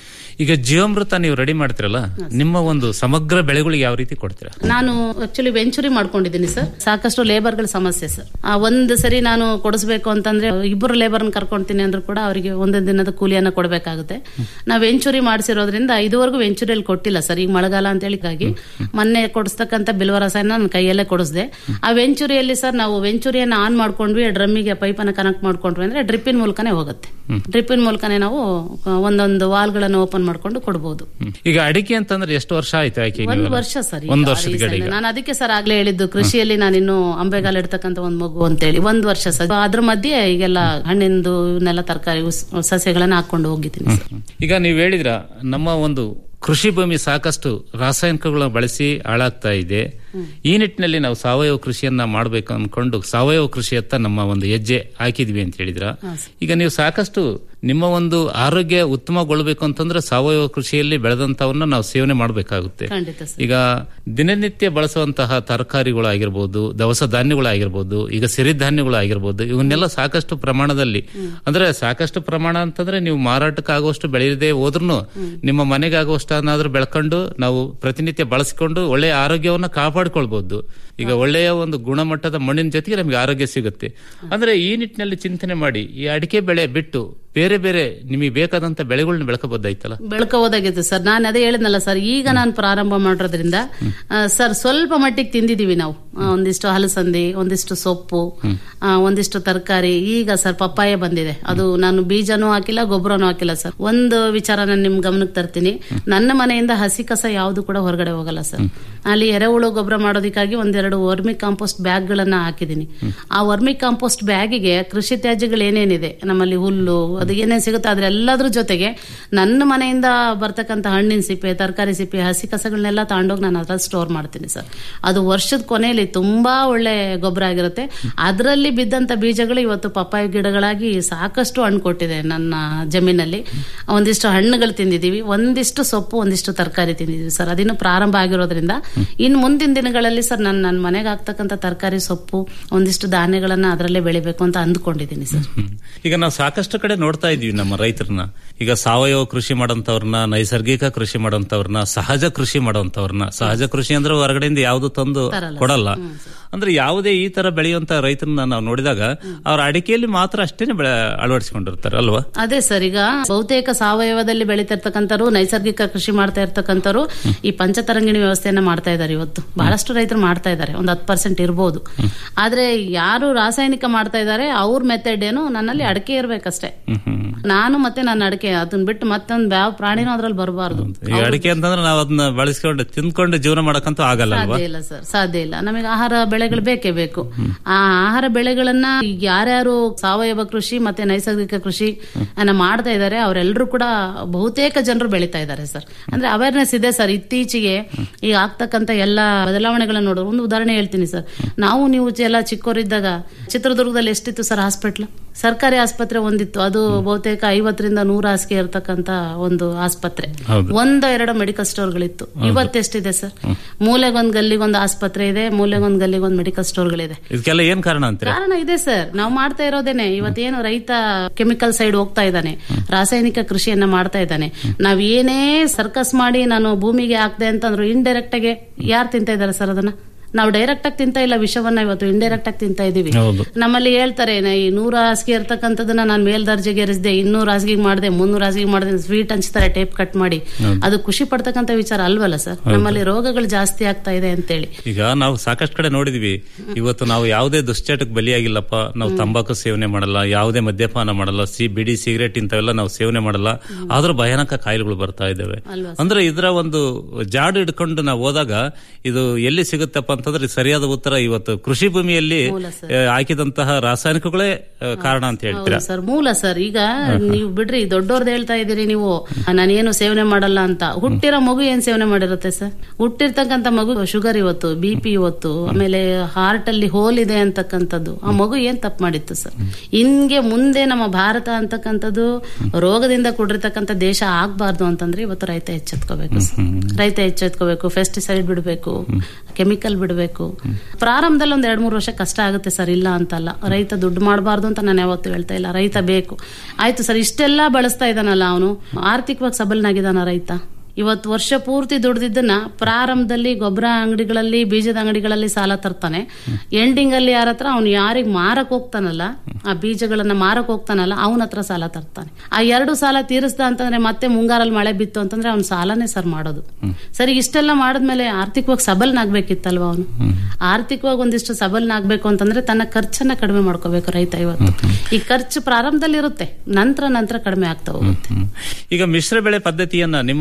ಈಗ ಜೀವಾಮೃತ ನೀವು ರೆಡಿ ಮಾಡ್ತಿರಲ್ಲ ನಿಮ್ಮ ಒಂದು ಸಮಗ್ರ ಬೆಳೆಗಳಿಗೆ ಯಾವ ರೀತಿ ಕೊಡ್ತೀರಾ ನಾನು ಆಕ್ಚುಲಿ ವೆಂಚುರಿ ಮಾಡ್ಕೊಂಡಿದ್ದೀನಿ ಸರ್ ಸಾಕಷ್ಟು ಲೇಬರ್ಗಳ ಸಮಸ್ಯೆ ಸರ್ ಆ ಒಂದು ಸರಿ ನಾನು ಕೊಡಿಸ್ಬೇಕು ಅಂತಂದ್ರೆ ಇಬ್ಬರು ಲೇಬರ್ನ ಕರ್ಕೊಂತೀನಿ ಅಂದ್ರೂ ಕೂಡ ಅವರಿಗೆ ಒಂದೊಂದು ದಿನದ ಕೂಲಿಯನ್ನ ಕೊಡಬೇಕಾಗುತ್ತೆ ನಾವು ವೆಂಚುರಿ ಮಾಡಿಸಿರೋದ್ರಿಂದ ಇದುವರೆಗೂ ವೆಂಚುರಿಯಲ್ಲಿ ಕೊಟ್ಟಿಲ್ಲ ಸರ್ ಈಗ ಮಳೆಗಾಲ ಅಂತ ಹೇಳಿಗಾಗಿ ಮೊನ್ನೆ ಕೊಡಿಸ್ತಕ್ಕಂಥ ಬಿಲ್ವ ರಸಾಯನ ನನ್ನ ಕೈಯಲ್ಲೇ ಕೊಡಿಸ್ದೆ ಆ ವೆಂಚುರಿಯಲ್ಲಿ ಸರ್ ನಾವು ವೆಂಚುರಿಯನ್ನ ಆನ್ ಮಾಡ್ಕೊಂಡ್ವಿ ಡ್ರಮ್ಮಿಗೆ ಪೈಪನ್ನ ಕನೆಕ್ಟ್ ಮಾಡ್ಕೊಂಡ್ವಿ ಅಂದ್ರೆ ಡ್ರಿಪ್ಪಿನ ಮೂಲಕನೇ ಹೋಗುತ್ತೆ ಡ್ರಿಪ್ಪಿನ ಮೂಲಕನೇ ನಾವು ಒಂದೊಂದು ವಾಲ್ಗಳನ್ನು ಓಪನ್ ಮಾಡ್ಕೊಂಡು ಕೊಡಬಹುದು ಈಗ ಅಡಿಕೆ ಅಂತಂದ್ರೆ ಎಷ್ಟು ವರ್ಷ ಆಯ್ತು ಆಯ್ಕೆ ಒಂದು ವರ್ಷ ಸರ್ ಈಗ ಒಂದು ವರ್ಷದ ಗಿಡ ಈಗ ನಾನು ಅದಕ್ಕೆ ಸರ್ ಆಗ್ಲೇ ಹೇಳಿದ್ದು ಕೃಷಿಯಲ್ಲಿ ನಾನು ಇನ್ನು ಅಂಬೆಗಾಲ ಇಡ್ತಕ್ಕಂತ ಒಂದ್ ಮಗು ಅಂತೇಳಿ ಒಂದ್ ವರ್ಷ ಸರ್ ಅದ್ರ ಮಧ್ಯೆ ಈಗೆಲ್ಲ ಹಣ್ಣಿಂದು ಇವನ್ನೆಲ್ಲ ತರಕಾರಿ ಸಸ್ಯಗಳನ್ನ ಹಾಕೊಂಡು ಹೋಗಿದ್ದೀನಿ ಸರ್ ಈಗ ನೀವು ಹೇಳಿದ್ರ ನಮ್ಮ ಒಂದು ಕೃಷಿ ಭೂಮಿ ಸಾಕಷ್ಟು ರಾಸಾಯನಿಕಗಳನ್ನ ಬಳಸಿ ಹಾಳಾಗ್ತಾ ಇದೆ ಈ ನಿಟ್ಟಿನಲ್ಲಿ ನಾವು ಸಾವಯವ ಕೃಷಿಯನ್ನ ಮಾಡಬೇಕು ಅನ್ಕೊಂಡು ಸಾವಯವ ಕೃಷಿಯತ್ತ ನಮ್ಮ ಒಂದು ಹೆಜ್ಜೆ ಹಾಕಿದ್ವಿ ಅಂತ ಹೇಳಿದ್ರ ಈಗ ನೀವು ಸಾಕಷ್ಟು ನಿಮ್ಮ ಒಂದು ಆರೋಗ್ಯ ಉತ್ತಮಗೊಳ್ಬೇಕು ಅಂತಂದ್ರೆ ಸಾವಯವ ಕೃಷಿಯಲ್ಲಿ ಬೆಳೆದಂತವನ್ನ ನಾವು ಸೇವನೆ ಮಾಡಬೇಕಾಗುತ್ತೆ ಖಂಡಿತ ಸರ್ ಈಗ ದಿನನಿತ್ಯ ಬಳಸುವಂತಹ ತರಕಾರಿಗಳಾಗಿರ್ಬೋದು ದವಸ ಧಾನ್ಯಗಳಾಗಿರ್ಬೋದು ಈಗ ಸಿರಿಧಾನ್ಯಗಳಾಗಿರ್ಬೋದು ಇವನ್ನೆಲ್ಲ ಸಾಕಷ್ಟು ಪ್ರಮಾಣದಲ್ಲಿ ಅಂದ್ರೆ ಸಾಕಷ್ಟು ಪ್ರಮಾಣ ಅಂತಂದ್ರೆ ನೀವು ಮಾರಾಟಕ್ಕೆ ಆಗುವಷ್ಟು ಬೆಳೆಯದೆ ಹೋದ್ರೂ ನಿಮ್ಮ ಮನೆಗೆ ಆಗುವಷ್ಟನ್ನಾದ್ರೂ ಬೆಳ್ಕೊಂಡು ನಾವು ಪ್ರತಿನಿತ್ಯ ಬಳಸಿಕೊಂಡು ಒಳ್ಳೆಯ ಆರೋಗ್ಯವನ್ನ ಕಾಪಾಡ್ಕೊಳ್ಬಹುದು ಈಗ ಒಳ್ಳೆಯ ಒಂದು ಗುಣಮಟ್ಟದ ಮಣ್ಣಿನ ಜೊತೆಗೆ ನಮಗೆ ಆರೋಗ್ಯ ಸಿಗುತ್ತೆ ಅಂದ್ರೆ ಈ ನಿಟ್ಟಿನಲ್ಲಿ ಚಿಂತನೆ ಮಾಡಿ ಈ ಅಡಿಕೆ ಬೆಳೆ ಬಿಟ್ಟು ಬೇರೆ ಬೇರೆ ನಿಮಗೆ ಬೇಕಾದಂತ ಬೆಳೆಗಳನ್ನ ಬೆಳಕಬಹುದಾಯ್ತಲ್ಲ ಬೆಳ್ಕೋದಾಗಿತ್ತು ಸರ್ ನಾನು ಅದೇ ಹೇಳಿದ್ನಲ್ಲ ಸರ್ ಈಗ ನಾನು ಪ್ರಾರಂಭ ಮಾಡೋದ್ರಿಂದ ಆ, ಸರ್ ಸ್ವಲ್ಪ ಮಟ್ಟಿಗೆ ತಿಂದಿದೀವಿ ನಾವು ಆ, ಒಂದಿಷ್ಟು ಹಲಸಂದಿ ಒಂದಿಷ್ಟು ಸೊಪ್ಪು ಆ, ಒಂದಿಷ್ಟು ತರಕಾರಿ ಈಗ ಸರ್ ಪಪ್ಪಾಯ ಬಂದಿದೆ ಅದು ನಾನು ಬೀಜನೂ ಹಾಕಿಲ್ಲ ಗೊಬ್ಬರನೂ ಹಾಕಿಲ್ಲ ಸರ್ ಒಂದು ವಿಚಾರ ನಾನು ನಿಮ್ ಗಮನಕ್ಕೆ ತರ್ತೀನಿ ನನ್ನ ಮನೆಯಿಂದ ಹಸಿ ಕಸ ಯಾವುದು ಕೂಡ ಹೊರಗಡೆ ಹೋಗಲ್ಲ ಸರ್ ಅಲ್ಲಿ ಎರೆಹುಳು ಗೊಬ್ಬರ ಮಾಡೋದಕ್ಕಾಗಿ ಒಂದೆರಡು ವರ್ಮಿ ಕಾಂಪೋಸ್ಟ್ ಬ್ಯಾಗ್ಗಳನ್ನ ಹಾಕಿದ್ದೀನಿ ಆ ವರ್ಮಿ ಕಾಂಪೋಸ್ಟ್ ಬ್ಯಾಗಿಗೆ ಕೃಷಿ ತ್ಯಾಜ್ಯಗಳು ಏನೇನಿದೆ ನಮ್ಮಲ್ಲಿ ಹುಲ್ಲು ಅದು ಏನೇನ್ ಸಿಗುತ್ತೆ ಅದ್ರೆಲ್ಲದ್ರ ಜೊತೆಗೆ ನನ್ನ ಮನೆಯಿಂದ ಬರ್ತಕ್ಕಂಥ ಹಣ್ಣಿನ ಸಿಪ್ಪೆ ತರಕಾರಿ ಸಿಪ್ಪೆ ಹಸಿ ಕಸಗಳನ್ನೆಲ್ಲ ತಗೊಂಡೋಗಿ ನಾನು ಅದ್ರಲ್ಲಿ ಸ್ಟೋರ್ ಮಾಡ್ತೀನಿ ಸರ್ ಅದು ವರ್ಷದ ಕೊನೆಯಲ್ಲಿ ತುಂಬಾ ಒಳ್ಳೆ ಗೊಬ್ಬರ ಆಗಿರುತ್ತೆ ಅದರಲ್ಲಿ ಬಿದ್ದಂತ ಬೀಜಗಳು ಇವತ್ತು ಪಪ್ಪಾಯ ಗಿಡಗಳಾಗಿ ಸಾಕಷ್ಟು ಹಣ್ಣು ಕೊಟ್ಟಿದೆ ನನ್ನ ಜಮೀನಲ್ಲಿ ಒಂದಿಷ್ಟು ಹಣ್ಣುಗಳು ತಿಂದಿದೀವಿ ಒಂದಿಷ್ಟು ಸೊಪ್ಪು ಒಂದಿಷ್ಟು ತರಕಾರಿ ತಿಂದಿದೀವಿ ಸರ್ ಅದಿನ್ನು ಪ್ರಾರಂಭ ಆಗಿರೋದ್ರಿಂದ ಇನ್ನು ಮುಂದಿನ ದಿನಗಳಲ್ಲಿ ಸರ್ ನಾನು ನನ್ನ ಮನೆಗೆ ಹಾಕ್ತಕ್ಕಂಥ ತರಕಾರಿ ಸೊಪ್ಪು ಒಂದಿಷ್ಟು ಧಾನ್ಯಗಳನ್ನ ಅದರಲ್ಲೇ ಬೆಳಿಬೇಕು ಅಂತ ಅಂದ್ಕೊಂಡಿದ್ದೀನಿ ಸರ್ ಹ್ಮ್. ಈಗ ನಾವು ಸಾಕಷ್ಟು ಕಡೆ ನೋಡ್ತಾ ಇದೀವಿ ನಮ್ಮ ರೈತರನ್ನ ಈಗ ಸಾವಯವ ಕೃಷಿ ಮಾಡೋಂಥವ್ರನ್ನ ನೈಸರ್ಗಿಕ ಕೃಷಿ ಮಾಡೋಂಥವ್ರನ್ನ ಸಹಜ ಕೃಷಿ ಮಾಡೋಂಥವ್ರನ್ನ ಸಹಜ ಕೃಷಿ ಅಂದ್ರೆ ಹೊರಗಡೆಯಿಂದ ಯಾವ್ದು ತಂದು ಕೊಡಲ್ಲ ಅಂದ್ರೆ ಯಾವುದೇ ಈ ತರ ಬೆಳೆಯುವಂತ ರೈತರನ್ನ ನಾವು ನೋಡಿದಾಗ ಅವ್ರ ಅಡಿಕೆಯಲ್ಲಿ ಮಾತ್ರ ಅಷ್ಟೇನೆ ಬೆಳೆ ಅಳವಡಿಸಿಕೊಂಡಿರ್ತಾರೆ ಅಲ್ವಾ ಅದೇ ಸರ್ ಈಗ ಬಹುತೇಕ ಸಾವಯವದಲ್ಲಿ ಬೆಳೀತಿರ್ತಕ್ಕಂಥವ್ರು ನೈಸರ್ಗಿಕ ಕೃಷಿ ಮಾಡ್ತಾ ಇರ್ತಕ್ಕಂಥವ್ರು ಈ ಪಂಚತರಂಗಿಣಿ ವ್ಯವಸ್ಥೆಯನ್ನ ಮಾಡ್ತಾ ಇದ್ದಾರೆ ಇವತ್ತು ಬಹಳಷ್ಟು ರೈತರು ಮಾಡ್ತಾ ಇದ್ದಾರೆ ಒಂದು ಹತ್ತು ಪರ್ಸೆಂಟ್ ಇರ್ಬೋದು ಆದ್ರೆ ಯಾರು ರಾಸಾಯನಿಕ ಮಾಡ್ತಾ ಇದ್ದಾರೆ ಅವ್ರ ಮೆಥಡ್ ಏನು ನನ್ನಲ್ಲಿ ಅಡಕೆ ಇರ್ಬೇಕಷ್ಟೇ ನಾನು ಮತ್ತೆ ನನ್ನ ಅಡಕೆ ಅದನ್ನ ಬಿಟ್ಟು ಮತ್ತೊಂದು ಯಾವ ಪ್ರಾಣಿನೂ ಅದ್ರಲ್ಲಿ ಬರಬಾರ್ದು ಈ ಅಡಿಕೆ ಅಂತಂದ್ರೆ ನಾವು ಅದನ್ನ ಬಳಸ್ಕೊಂಡು ತಿಂದ್ಕೊಂಡು ಜೀವನ ಮಾಡಕ್ಕಂತೂ ಆಗಲ್ಲ ಅಲ್ವಾ ಸಾಧ್ಯ ಇಲ್ಲ ಸರ್ ಸಾಧ್ಯ ಇಲ್ಲ ನಮಗೆ ಆಹಾರ ಬೆಳೆಗಳು ಬೇಕೇ ಬೇಕು ಆ ಆಹಾರ ಬೆಳೆಗಳನ್ನ ಈಗ ಯಾರ್ಯಾರು ಸಾವಯವ ಕೃಷಿ ಮತ್ತೆ ನೈಸರ್ಗಿಕ ಕೃಷಿ ಅನ್ನ ಮಾಡ್ತಾ ಇದ್ದಾರೆ ಅವರೆಲ್ಲರೂ ಕೂಡ ಬಹುತೇಕ ಜನರು ಬೆಳೀತಾ ಇದ್ದಾರೆ ಸರ್ ಅಂದ್ರೆ ಅವೇರ್ನೆಸ್ ಇದೆ ಸರ್ ಇತ್ತೀಚೆಗೆ ಈಗ ಆಗ್ತಕ್ಕಂತ ಎಲ್ಲಾ ಬದಲಾವಣೆಗಳನ್ನ ನೋಡೋದು ಒಂದು ಉದಾಹರಣೆ ಹೇಳ್ತೀನಿ ಸರ್ ನಾವು ನೀವು ಎಲ್ಲ ಚಿಕ್ಕವರಿದ್ದಾಗ ಚಿತ್ರದುರ್ಗದಲ್ಲಿ ಎಷ್ಟಿತ್ತು ಸರ್ ಹಾಸ್ಪಿಟ್ಲ್ ಸರ್ಕಾರಿ ಆಸ್ಪತ್ರೆ ಒಂದಿತ್ತು ಅದು ಬಹುತೇಕ ಐವತ್ತರಿಂದ ನೂರ ಹಾಸಿಗೆ ಇರತಕ್ಕಂತ ಒಂದು ಆಸ್ಪತ್ರೆ ಹೌದು. ಒಂದ ಎರಡು ಮೆಡಿಕಲ್ ಸ್ಟೋರ್ಗಳಿತ್ತು ಇವತ್ತೆಷ್ಟಿದೆ ಸರ್ ಮೂಲೆಗೊಂದ್ ಗಲ್ಲಿಗೊಂದು ಆಸ್ಪತ್ರೆ ಇದೆ ಮೂಲೆಗೊಂದ್ ಗಲ್ಲಿಗೊಂದು ಮೆಡಿಕಲ್ ಸ್ಟೋರ್ಗಳಿದೆ ಇದಕ್ಕೆಲ್ಲ ಏನ್ ಕಾರಣ ಅಂತೀರಾ ಕಾರಣ ಇದೆ ಸರ್ ನಾವು ಮಾಡ್ತಾ ಇರೋದೇನೆ ಇವತ್ತೇನು ರೈತ ಕೆಮಿಕಲ್ ಸೈಡ್ ಹೋಗ್ತಾ ಇದ್ದಾನೆ ರಾಸಾಯನಿಕ ಕೃಷಿಯನ್ನ ಮಾಡ್ತಾ ಇದ್ದಾನೆ ನಾವ್ ಏನೇ ಸರ್ಕಸ್ ಮಾಡಿ ನಾನು ಭೂಮಿಗೆ ಹಾಕ್ದೆ ಅಂತಂದ್ರು ಇಂಡೈರೆಕ್ಟ್ ಆಗಿ ಯಾರು ತಿಂತಾ ಇದ್ದಾರೆ ಸರ್ ಅದನ್ನ ನಾವು ಡೈರೆಕ್ಟ್ ಆಗಿ ತಿಂತಾ ಇಲ್ಲ ವಿಷವನ್ನ ಇವತ್ತು ಇಂಡೈರೆಕ್ಟ್ ಆಗಿ ತಿಂತಾ ಇದೀವಿ ಹೌದು. ನಮ್ಮಲ್ಲಿ ಹೇಳ್ತಾರೆ ನ- ಈ ನೂರು ಹಾಸಿಗೆ ಇರ್ತಕ್ಕಂಥದ್ದನ್ನ ನಾನು ಮೇಲ್ದರ್ಜೆಗೆ ಏರಿಸಿದೆ ಇನ್ನೂರು ಹಾಸಿಗೆ ಮಾಡಿದೆ ಮುನ್ನೂರು ಹಾಸಿಗೆ ಮಾಡಿದೆ ಸ್ವೀಟ್ ಹಂಚ್ತಾರೆ ಟೇಪ್ ಕಟ್ ಮಾಡಿ ಅದು ಖುಷಿ ಪಡ್ತಕ್ಕಂಥ ವಿಚಾರ ಅಲ್ವಲ್ಲ ಸರ್ ನಮ್ಮಲ್ಲಿ ರೋಗಗಳು ಜಾಸ್ತಿ ಆಗ್ತಾ ಇದೆ ಅಂತೇಳಿ ಈಗ ನಾವು ಸಾಕಷ್ಟು ಕಡೆ ನೋಡಿದ್ವಿ ಇವತ್ತು ನಾವು ಯಾವುದೇ ದುಶ್ಚಟಕ್ಕೆ ಬಲಿಯಾಗಿಲ್ಲಪ್ಪ ನಾವು ತಂಬಾಕು ಸೇವನೆ ಮಾಡಲ್ಲ ಯಾವುದೇ ಮದ್ಯಪಾನ ಮಾಡಲ್ಲ ಸಿ ಬಿಡಿ ಸಿಗರೇಟ್ ಇಂಥವೆಲ್ಲ ನಾವು ಸೇವನೆ ಮಾಡಲ್ಲ ಆದ್ರೂ ಭಯಾನಕ ಕಾಯಿಲೆಗಳು ಬರ್ತಾ ಇದ್ದಾವೆ ಅಂದ್ರೆ ಇದರ ಒಂದು ಜಾಡು ಹಿಡ್ಕೊಂಡು ನಾವು ಹೋದಾಗ ಇದು ಎಲ್ಲಿ ಸಿಗುತ್ತಪ್ಪ ಅಂತಂದ್ರೆ ಸರಿಯಾದ ಉತ್ತರ ಇವತ್ತು ಕೃಷಿ ಭೂಮಿಯಲ್ಲಿ ಆ, ಹಾಕಿದಂತಹ ರಾಸಾಯನಿಕಗಳೇ ಆ, ಕಾರಣ ಅಂತ ಹೇಳ್ತೀರಾ ಹೌದು ಸರ್ ಮೂಲ ಸರ್ ಈಗ ನೀವು ಬಿಡ್ರಿ ದೊಡ್ಡವ್ರದ್ದು ಹೇಳ್ತಾ ಇದೀರಿ ನೀವು ನಾನೇನು ಸೇವನೆ ಮಾಡಲ್ಲ ಅಂತ ಹುಟ್ಟಿರೋ ಮಗು ಏನ್ ಸೇವನೆ ಮಾಡಿರುತ್ತೆ ಸರ್ ಹುಟ್ಟಿರ್ತಕ್ಕಂಥ ಮಗು ಶುಗರ್ ಇವತ್ತು ಬಿ ಪಿ ಇವತ್ತು ಆಮೇಲೆ ಹಾರ್ಟ್ ಅಲ್ಲಿ ಹೋಲ್ ಇದೆ ಅಂತಕ್ಕಂಥದ್ದು ಆ ಮಗು ಏನ್ ತಪ್ಪು ಮಾಡಿತ್ತು ಸರ್ ಹಿಂಗೆ ಮುಂದೆ ನಮ್ಮ ಭಾರತ ಅಂತಕ್ಕಂಥದ್ದು ರೋಗದಿಂದ ಕೂಡಿರ್ತಕ್ಕಂಥ ದೇಶ ಆಗ್ಬಾರ್ದು ಅಂತಂದ್ರೆ ಇವತ್ತು ರೈತ ಎಚ್ಚೆತ್ಕೋಬೇಕು ಸರ್. ರೈತ ಎಚ್ಚೆತ್ಕೋಬೇಕು ಪೆಸ್ಟಿಸೈಡ್ ಬಿಡಬೇಕು ಕೆಮಿಕಲ್ ಬಿಡಬೇಕು ಪ್ರಾರಂಭದಲ್ಲಿ ಒಂದ್ ಎರಡ್ ಮೂರು ವರ್ಷ ಕಷ್ಟ ಆಗುತ್ತೆ ಸರ್ ಇಲ್ಲ ಅಂತಲ್ಲ ರೈತ ದುಡ್ಡು ಮಾಡಬಾರ್ದು ಅಂತ ನಾನು ಯಾವತ್ತೂ ಹೇಳ್ತಾ ಇಲ್ಲ ರೈತ ಬೇಕು ಆಯ್ತು ಸರ್ ಇಷ್ಟೆಲ್ಲ ಬಳಸ್ತಾ ಇದ್ದಾನಲ್ಲ ಅವನು ಆರ್ಥಿಕವಾಗಿ ಸಬಲನಾಗಿದ್ದಾನ ರೈತ ಇವತ್ತು ವರ್ಷ ಪೂರ್ತಿ ದುಡ್ದಿದ್ದನ್ನ ಪ್ರಾರಂಭದಲ್ಲಿ ಗೊಬ್ಬರ ಅಂಗಡಿಗಳಲ್ಲಿ ಬೀಜದ ಅಂಗಡಿಗಳಲ್ಲಿ ಸಾಲ ತರ್ತಾನೆ ಎಂಡಿಂಗ್ ಅಲ್ಲಿ ಯಾರ ಹತ್ರ ಅವ್ನು ಯಾರಿಗ್ ಮಾರಕ್ ಹೋಗ್ತಾನಲ್ಲ ಆ ಬೀಜಗಳನ್ನ ಮಾರಕ್ ಹೋಗ್ತಾನಲ್ಲ ಅವನ ಹತ್ರ ಸಾಲ ತರ್ತಾನೆ ಆ ಎರಡು ಸಾಲ ತೀರಿಸ್ದ ಅಂತಂದ್ರೆ ಮತ್ತೆ ಮುಂಗಾರಲ್ಲಿ ಮಳೆ ಬಿತ್ತು ಅಂತಂದ್ರೆ ಅವ್ನು ಸಾಲನೇ ಸರ್ ಮಾಡೋದು ಸರಿ ಇಷ್ಟೆಲ್ಲ ಮಾಡಿದ್ಮೇಲೆ ಆರ್ಥಿಕವಾಗಿ ಸಬಲನಾಗ್ಬೇಕಿತ್ತಲ್ವ ಅವನು ಆರ್ಥಿಕವಾಗಿ ಒಂದಿಷ್ಟು ಸಬಲನಾಗ್ಬೇಕು ಅಂತಂದ್ರೆ ತನ್ನ ಖರ್ಚನ್ನ ಕಡಿಮೆ ಮಾಡ್ಕೋಬೇಕು ರೈತ ಇವತ್ತು ಈ ಖರ್ಚು ಪ್ರಾರಂಭದಲ್ಲಿ ಇರುತ್ತೆ ನಂತರ ನಂತರ ಕಡಿಮೆ ಆಗ್ತಾ ಹೋಗುತ್ತೆ ಈಗ ಮಿಶ್ರ ಬೆಳೆ ಪದ್ಧತಿಯನ್ನ ನಿಮ್ಮ ಒಂದು ಕೃಷಿ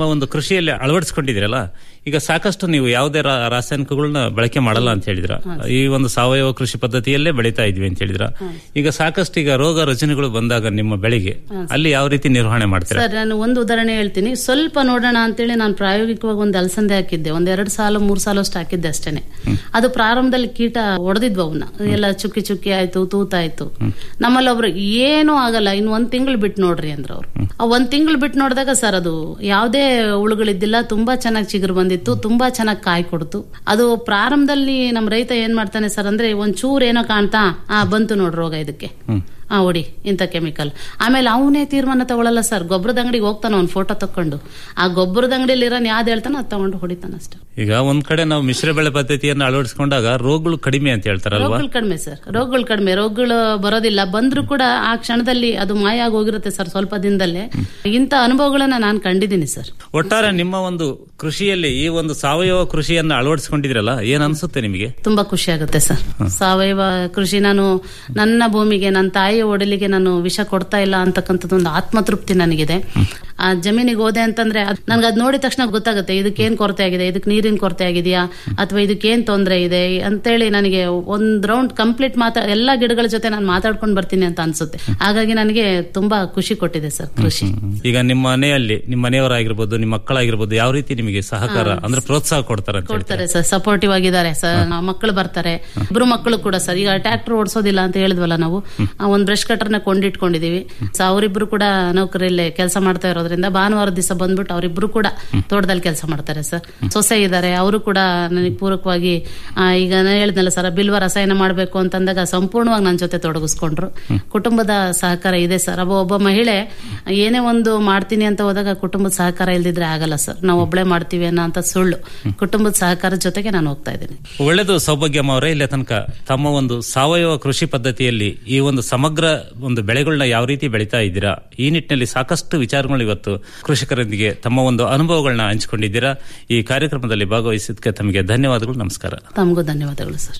ಕೃಷಿಯಲ್ಲಿ ಅಳವಡಿಸ್ಕೊಂಡಿದ್ದೀರಲ್ಲ ಈಗ ಸಾಕಷ್ಟು ನೀವು ಯಾವುದೇ ರಾ- ರಾಸಾಯನಿಕಗಳನ್ನ ಬಳಕೆ ಮಾಡಲ್ಲ ಅಂತ ಹೇಳಿದ್ರ ಈ ಒಂದು ಸಾವಯವ ಕೃಷಿ ಪದ್ಧತಿಯಲ್ಲೇ ಬೆಳೀತಾ ಇದ್ವಿ ಅಂತ ಹೇಳಿದ್ರ ಈಗ ಸಾಕಷ್ಟು ಈಗ ರೋಗ ರುಜಿನಗಳು ಬಂದಾಗ ನಿಮ್ಮ ಬೆಳೆಗೆ ಅಲ್ಲಿ ಯಾವ ರೀತಿ ನಿರ್ವಹಣೆ ಮಾಡ್ತೀರಾ ಸರ್ ನಾನು ಒಂದು ಉದಾಹರಣೆ ಹೇಳ್ತೀನಿ ಸ್ವಲ್ಪ ನೋಡೋಣ ಅಂತೇಳಿ ನಾನು ಪ್ರಾಯೋಗಿಕವಾಗಿ ಒಂದು ಅಲಸಂದೆ ಹಾಕಿದ್ದೆ ಒಂದ್ ಎರಡು ಸಾಲ ಮೂರ್ ಸಾಲ ಅಷ್ಟು ಹಾಕಿದ್ದೆ ಅಷ್ಟೇನೆ ಅದು ಪ್ರಾರಂಭದಲ್ಲಿ ಕೀಟ ಹೊಡೆದಿದ್ವು ಅವನ್ನ ಎಲ್ಲ ಚುಕ್ಕಿ ಚುಕ್ಕಿ ಆಯ್ತು ತೂತಾಯ್ತು ನಮ್ಮಲ್ಲಿ ಒಬ್ರು ಏನೂ ಆಗಲ್ಲ ಇನ್ ಒಂದ್ ತಿಂಗಳು ಬಿಟ್ಟು ನೋಡ್ರಿ ಅಂದ್ರ ಅವ್ರು ಆ ಒಂದ್ ತಿಂಗಳು ಬಿಟ್ಟು ನೋಡಿದಾಗ ಸರ್ ಅದು ಯಾವುದೇ ಹುಳುಗಳಿದ್ದಿಲ್ಲ ತುಂಬಾ ಚೆನ್ನಾಗಿ ಚಿಗುರು ಬಂದಿತ್ತು ತುಂಬಾ ಚೆನ್ನಾಗಿ ಕಾಯಿ ಕೊಡ್ತು ಅದು ಪ್ರಾರಂಭದಲ್ಲಿ ನಮ್ಮ ರೈತ ಏನ್ ಮಾಡ್ತಾನೆ ಸರ್ ಅಂದ್ರೆ ಒಂದ್ ಚೂರ್ ಏನೋ ಕಾಣ್ತಾ ಆ ಬಂತು ನೋಡ್ರಿ ರೋಗ ಇದಕ್ಕೆ ಆ ಹೊಡಿ ಇಂಥ ಕೆಮಿಕಲ್ ಆಮೇಲೆ ಅವನೇ ತೀರ್ಮಾನ ತಗೊಳಲ್ಲ ಸರ್ ಗೊಬ್ಬರದ ಅಂಗಡಿಗೆ ಹೋಗ್ತಾನ ಅವ್ನ್ ಫೋಟೋ ತಕೊಂಡು ಆ ಗೊಬ್ಬರದ ಅಂಗಡಿಯಲ್ಲಿ ಇರೋನ್ ಯಾವ್ದು ಹೇಳ್ತಾನ ಅದ್ ತಗೊಂಡು ಹೊಡಿತಾನ ಅಷ್ಟೇ ಈಗ ಒಂದ್ ಕಡೆ ನಾವು ಮಿಶ್ರ ಬೆಳೆ ಪದ್ಧತಿಯನ್ನು ಅಳವಡಿಸಿಕೊಂಡಾಗ ರೋಗಗಳು ಕಡಿಮೆ ಅಂತ ಹೇಳ್ತಾರಲ್ವಾ ರೋಗಗಳು ಕಡಿಮೆ ಸರ್ ರೋಗಗಳು ಕಡಿಮೆ ರೋಗಗಳು ಬರೋದಿಲ್ಲ ಬಂದ್ರು ಕೂಡ ಆ ಕ್ಷಣದಲ್ಲಿ ಅದು ಮಾಯ ಆಗಿ ಹೋಗಿರುತ್ತೆ ಸರ್ ಸ್ವಲ್ಪ ದಿನದಲ್ಲೇ ಇಂಥ ಅನುಭವಗಳನ್ನ ನಾನು ಕಂಡಿದ್ದೀನಿ ಸರ್ ಒಟ್ಟಾರೆ ನಿಮ್ಮ ಒಂದು ಕೃಷಿಯಲ್ಲಿ ಈ ಒಂದು ಸಾವಯವ ಕೃಷಿಯನ್ನ ಅಳವಡಿಸಿಕೊಂಡಿದ್ರಲ್ಲ ಏನ್ ಅನ್ಸುತ್ತೆ ನಿಮಗೆ ತುಂಬಾ ಖುಷಿ ಆಗುತ್ತೆ ಸರ್ ಸಾವಯವ ಕೃಷಿ ನಾನು ನನ್ನ ಭೂಮಿಗೆ ನನ್ನ ತಾಯಿಯ ಒಡಲಿಗೆ ನಾನು ವಿಷ ಕೊಡ್ತಾ ಇಲ್ಲ ಅಂತಕ್ಕಂಥದ್ದು ಒಂದು ಆತ್ಮತೃಪ್ತಿ ನನಗಿದೆ ಆ ಜಮೀನಿಗೆ ಹೋದೆ ಅಂತಂದ್ರೆ ನನ್ಗೆ ಅದ್ ನೋಡಿದ ತಕ್ಷಣ ಗೊತ್ತಾಗುತ್ತೆ ಇದಕ್ಕೇನ್ ಕೊರತೆ ಆಗಿದೆ ಇದಕ್ಕೆ ನೀರಿನ ಕೊರತೆ ಆಗಿದೆಯಾ ಅಥವಾ ಇದಕ್ಕೇನ್ ತೊಂದರೆ ಇದೆ ಅಂತೇಳಿ ನನಗೆ ಒಂದ್ ರೌಂಡ್ ಕಂಪ್ಲೀಟ್ ಮಾತಾ ಎಲ್ಲಾ ಗಿಡಗಳ ಜೊತೆ ನಾನು ಮಾತಾಡ್ಕೊಂಡು ಬರ್ತೀನಿ ಅಂತ ಅನ್ಸುತ್ತೆ ಹಾಗಾಗಿ ನನಗೆ ತುಂಬಾ ಖುಷಿ ಕೊಟ್ಟಿದೆ ಸರ್ ಕೃಷಿ ಈಗ ನಿಮ್ಮ ಮನೆಯಲ್ಲಿ ನಿಮ್ಮ ಮನೆಯವರಾಗಿರ್ಬೋದು ನಿಮ್ಮ ಮಕ್ಕಳಾಗಿರ್ಬೋದು ಯಾವ ರೀತಿ ನಿಮಗೆ ಸಹಕಾರ ಅಂದ್ರೆ ಪ್ರೋತ್ಸಾಹ ಕೊಡ್ತಾರೆ ಅಂತ ಹೇಳ್ತಾರೆ ಕೊಡ್ತಾರೆ ಸರ್ ಸಪೋರ್ಟಿವ್ ಆಗಿದ್ದಾರೆ ಸರ್ ಮಕ್ಕಳು ಬರ್ತಾರೆ ಇಬ್ರು ಮಕ್ಕಳು ಕೂಡ ಸರ್ ಈಗ ಟ್ರ್ಯಾಕ್ಟರ್ ಓಡಿಸೋದಿಲ್ಲ ಅಂತ ಹೇಳಿದ್ವಲ್ಲ ನಾವು ಆ ಒಂದ್ ಬ್ರಷ್ ಕಟರ್ನ ಕೊಂಡಿಟ್ಕೊಂಡಿದೀವಿ ಸೊ ಅವರಿಬ್ರು ಕೂಡ ನೌಕರಿಯಲ್ಲೇ ಕೆಲಸ ಮಾಡ್ತಾ ಇರೋದ್ರಿಂದ ಭಾನುವಾರ ದಿವಸ ಬಂದ್ಬಿಟ್ಟು ಅವರಿಬ್ರು ಕೂಡ ತೋಟದಲ್ಲಿ ಕೆಲಸ ಮಾಡ್ತಾರೆ ಸರ್ ಸೊಸೆ ಇದ್ದಾರೆ ಅವರು ಕೂಡ ನನಗೆ ಪೂರಕವಾಗಿ ಆ, ಈಗ ನಾನು ಹೇಳಿದ್ನಲ್ಲ ಸರ್ ಬಿಲ್ವ ರಸಾಯನ ಮಾಡಬೇಕು ಅಂತಂದಾಗ ಸಂಪೂರ್ಣವಾಗಿ ನನ್ನ ಜೊತೆ ತೊಡಗಿಸ್ಕೊಂಡ್ರು ಕುಟುಂಬದ ಸಹಕಾರ ಇದೆ ಸರ್ ಒಬ್ಬ ಒಬ್ಬ ಮಹಿಳೆ ಏನೇ ಒಂದು ಮಾಡ್ತೀನಿ ಅಂತ ಹೋದಾಗ ಕುಟುಂಬದ ಸಹಕಾರ ಇಲ್ದಿದ್ರೆ ಆಗಲ್ಲ ಸರ್ ನಾವು ಒಬ್ಳೆ ಮಾಡ್ತೀವಿ ಅನ್ನೋ ಅಂತ ಸುಳ್ಳು ಕುಟುಂಬದ ಸಹಕಾರದ ಜೊತೆಗೆ ನಾನು ಹೋಗ್ತಾ ಇದ್ದೀನಿ ಒಳ್ಳೆದು ಸೌಭಾಗ್ಯಮ್ಮ ಅವರೇ ಇಲ್ಲಿ ತನಕ ತಮ್ಮ ಒಂದು ಸಾವಯವ ಕೃಷಿ ಪದ್ಧತಿಯಲ್ಲಿ ಈ ಒಂದು ಸಮಗ್ರ ಒಂದು ಬೆಳೆಗಳನ್ನ ಯಾವ ರೀತಿ ಬೆಳೀತಾ ಇದ್ದೀರಾ ಈ ನಿಟ್ಟಿನಲ್ಲಿ ಸಾಕಷ್ಟು ವಿಚಾರಗಳು ಇವತ್ತು ಕೃಷಿಕರೊಂದಿಗೆ ತಮ್ಮ ಒಂದು ಅನುಭವಗಳನ್ನ ಹಂಚಿಕೊಂಡಿದ್ದೀರಾ ಈ ಕಾರ್ಯಕ್ರಮದಲ್ಲಿ ಭಾಗವಹಿಸಿದ್ದಕ್ಕೆ ತಮಗೆ ಧನ್ಯವಾದಗಳು ನಮಸ್ಕಾರ ತಮಗೂ ಧನ್ಯವಾದಗಳು ಸರ್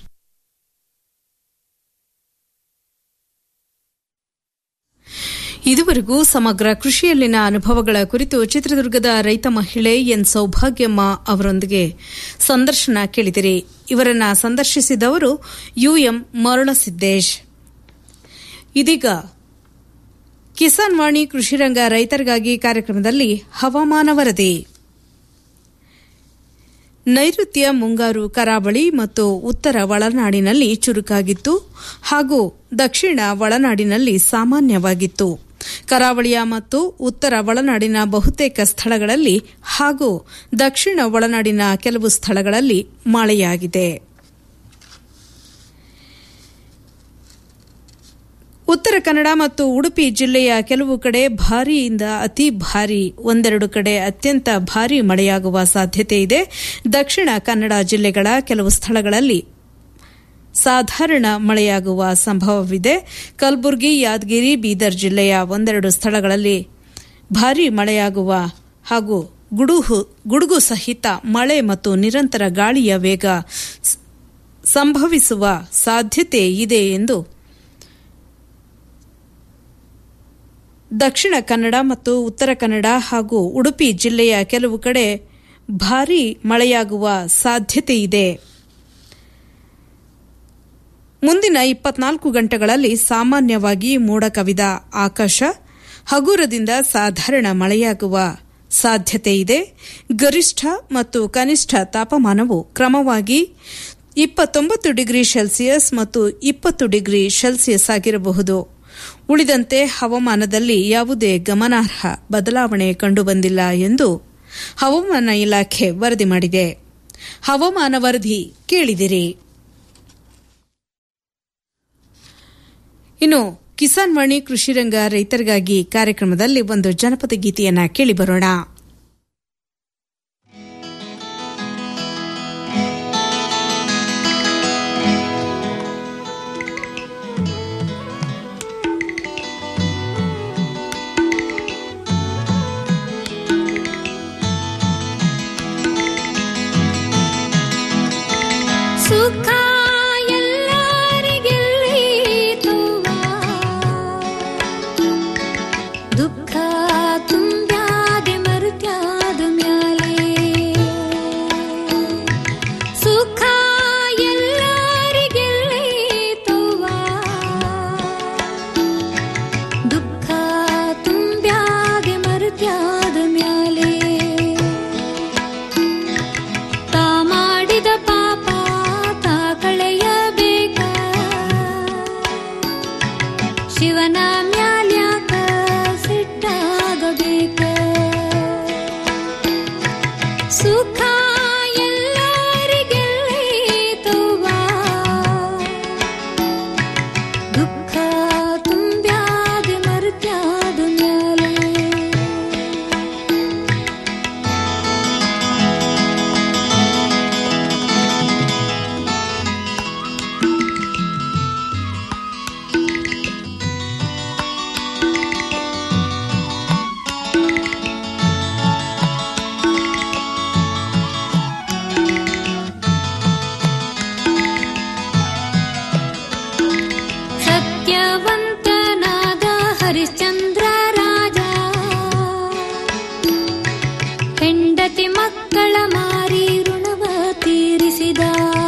ಇದುವರೆಗೂ ಸಮಗ್ರ ಕೃಷಿಯಲ್ಲಿನ ಅನುಭವಗಳ ಕುರಿತು ಚಿತ್ರದುರ್ಗದ ರೈತ ಮಹಿಳೆ ಎನ್ ಸೌಭಾಗ್ಯಮ್ಮ ಅವರೊಂದಿಗೆ ಸಂದರ್ಶನ ಕೇಳಿದಿರಿ ಇವರನ್ನ ಸಂದರ್ಶಿಸಿದವರು ಯುಎಂ ಮರುಳಸಿದ್ದೇಶ್ ಇದೀಗ ಕಿಸಾನ್ ವಾಣಿ ಕೃಷಿರಂಗ ರೈತರಿಗಾಗಿ ಕಾರ್ಯಕ್ರಮದಲ್ಲಿ ಹವಾಮಾನ ವರದಿ ನೈಋತ್ಯ ಮುಂಗಾರು ಕರಾವಳಿ ಮತ್ತು ಉತ್ತರ ಒಳನಾಡಿನಲ್ಲಿ ಚುರುಕಾಗಿತ್ತು ಹಾಗೂ ದಕ್ಷಿಣ ಒಳನಾಡಿನಲ್ಲಿ ಸಾಮಾನ್ಯವಾಗಿತ್ತು ಕರಾವಳಿಯ ಮತ್ತು ಉತ್ತರ ಒಳನಾಡಿನ ಬಹುತೇಕ ಸ್ಥಳಗಳಲ್ಲಿ ಹಾಗೂ ದಕ್ಷಿಣ ಒಳನಾಡಿನ ಕೆಲವು ಸ್ಥಳಗಳಲ್ಲಿ ಮಳೆಯಾಗಿದೆ ಉತ್ತರ ಕನ್ನಡ ಮತ್ತು ಉಡುಪಿ ಜಿಲ್ಲೆಯ ಕೆಲವು ಕಡೆ ಭಾರಿಯಿಂದ ಅತಿ ಭಾರಿ ಒಂದೆರಡು ಕಡೆ ಅತ್ಯಂತ ಭಾರಿ ಮಳೆಯಾಗುವ ಸಾಧ್ಯತೆ ಇದೆ ದಕ್ಷಿಣ ಕನ್ನಡ ಜಿಲ್ಲೆಗಳ ಕೆಲವು ಸ್ಥಳಗಳಲ್ಲಿ ಸಾಧಾರಣ ಮಳೆಯಾಗುವ ಸಂಭವವಿದೆ ಕಲಬುರಗಿ ಯಾದಗಿರಿ ಬೀದರ್ ಜಿಲ್ಲೆಯ ಒಂದೆರಡು ಸ್ಥಳಗಳಲ್ಲಿ ಭಾರೀ ಮಳೆಯಾಗುವ ಹಾಗೂ ಗುಡುಗು ಗುಡುಗು ಸಹಿತ ಮಳೆ ಮತ್ತು ನಿರಂತರ ಗಾಳಿಯ ವೇಗ ಸ್- ಸಂಭವಿಸುವ ಸಾಧ್ಯತೆ ಇದೆ ಎಂದು ದಕ್ಷಿಣ ಕನ್ನಡ ಮತ್ತು ಉತ್ತರ ಕನ್ನಡ ಹಾಗೂ ಉಡುಪಿ ಜಿಲ್ಲೆಯ ಕೆಲವು ಕಡೆ ಭಾರೀ ಮಳೆಯಾಗುವ ಸಾಧ್ಯತೆ ಇದೆ ಮುಂದಿನ ಇಪ್ಪತ್ನಾಲ್ಕು ಗಂಟೆಗಳಲ್ಲಿ ಸಾಮಾನ್ಯವಾಗಿ ಮೋಡ ಕವಿದ ಆಕಾಶ ಹಗುರದಿಂದ ಸಾಧಾರಣ ಮಳೆಯಾಗುವ ಸಾಧ್ಯತೆ ಇದೆ ಗರಿಷ್ಠ ಮತ್ತು ಕನಿಷ್ಠ ತಾಪಮಾನವು ಕ್ರಮವಾಗಿ ಇಪ್ಪತ್ತೊಂಬತ್ತು ಡಿಗ್ರಿ ಸೆಲ್ಸಿಯಸ್ ಮತ್ತು ಇಪ್ಪತ್ತು ಡಿಗ್ರಿ ಸೆಲ್ಸಿಯಸ್ ಆಗಿರಬಹುದು ಉಳಿದಂತೆ ಹವಾಮಾನದಲ್ಲಿ ಯಾವುದೇ ಗಮನಾರ್ಹ ಬದಲಾವಣೆ ಕಂಡುಬಂದಿಲ್ಲ ಎಂದು ಹವಾಮಾನ ಇಲಾಖೆ ವರದಿ ಮಾಡಿದೆ ಹವಾಮಾನ ವರದಿ ಕೇಳಿದಿರಿ ಇನ್ನು ಕಿಸಾನ್ ವಾಣಿ ಕೃಷಿರಂಗ ರೈತರಿಗಾಗಿ ಕಾರ್ಯಕ್ರಮದಲ್ಲಿ ಒಂದು ಜನಪದ ಗೀತೆಯನ್ನ ಕೇಳಿಬರೋಣ ಸುಖ ಎಲ್ಲರಿಗೆಲ್ಲಿ ದುಃಖ ತುಂಬ್ಯಾದೆ ಮರುತ್ಯಾದ ಮ್ಯಾಲ ಸುಖ ಎಲ್ಲರಿಗೆಲ್ಲೈತವ್ವ ದುಃಖ ತುಂಬ್ಯಾದ ಮರ್ತ್ಯಾದ ಮ್ಯಾಲೆ ಸತ್ಯವಂತನಾದ ಹರಿಶ್ಚಂದ್ರ ರಾಜ ಹೆಂಡತಿ ಮಕ್ಕಳ ಮಾರಿ ಋಣವ ತೀರಿಸಿದ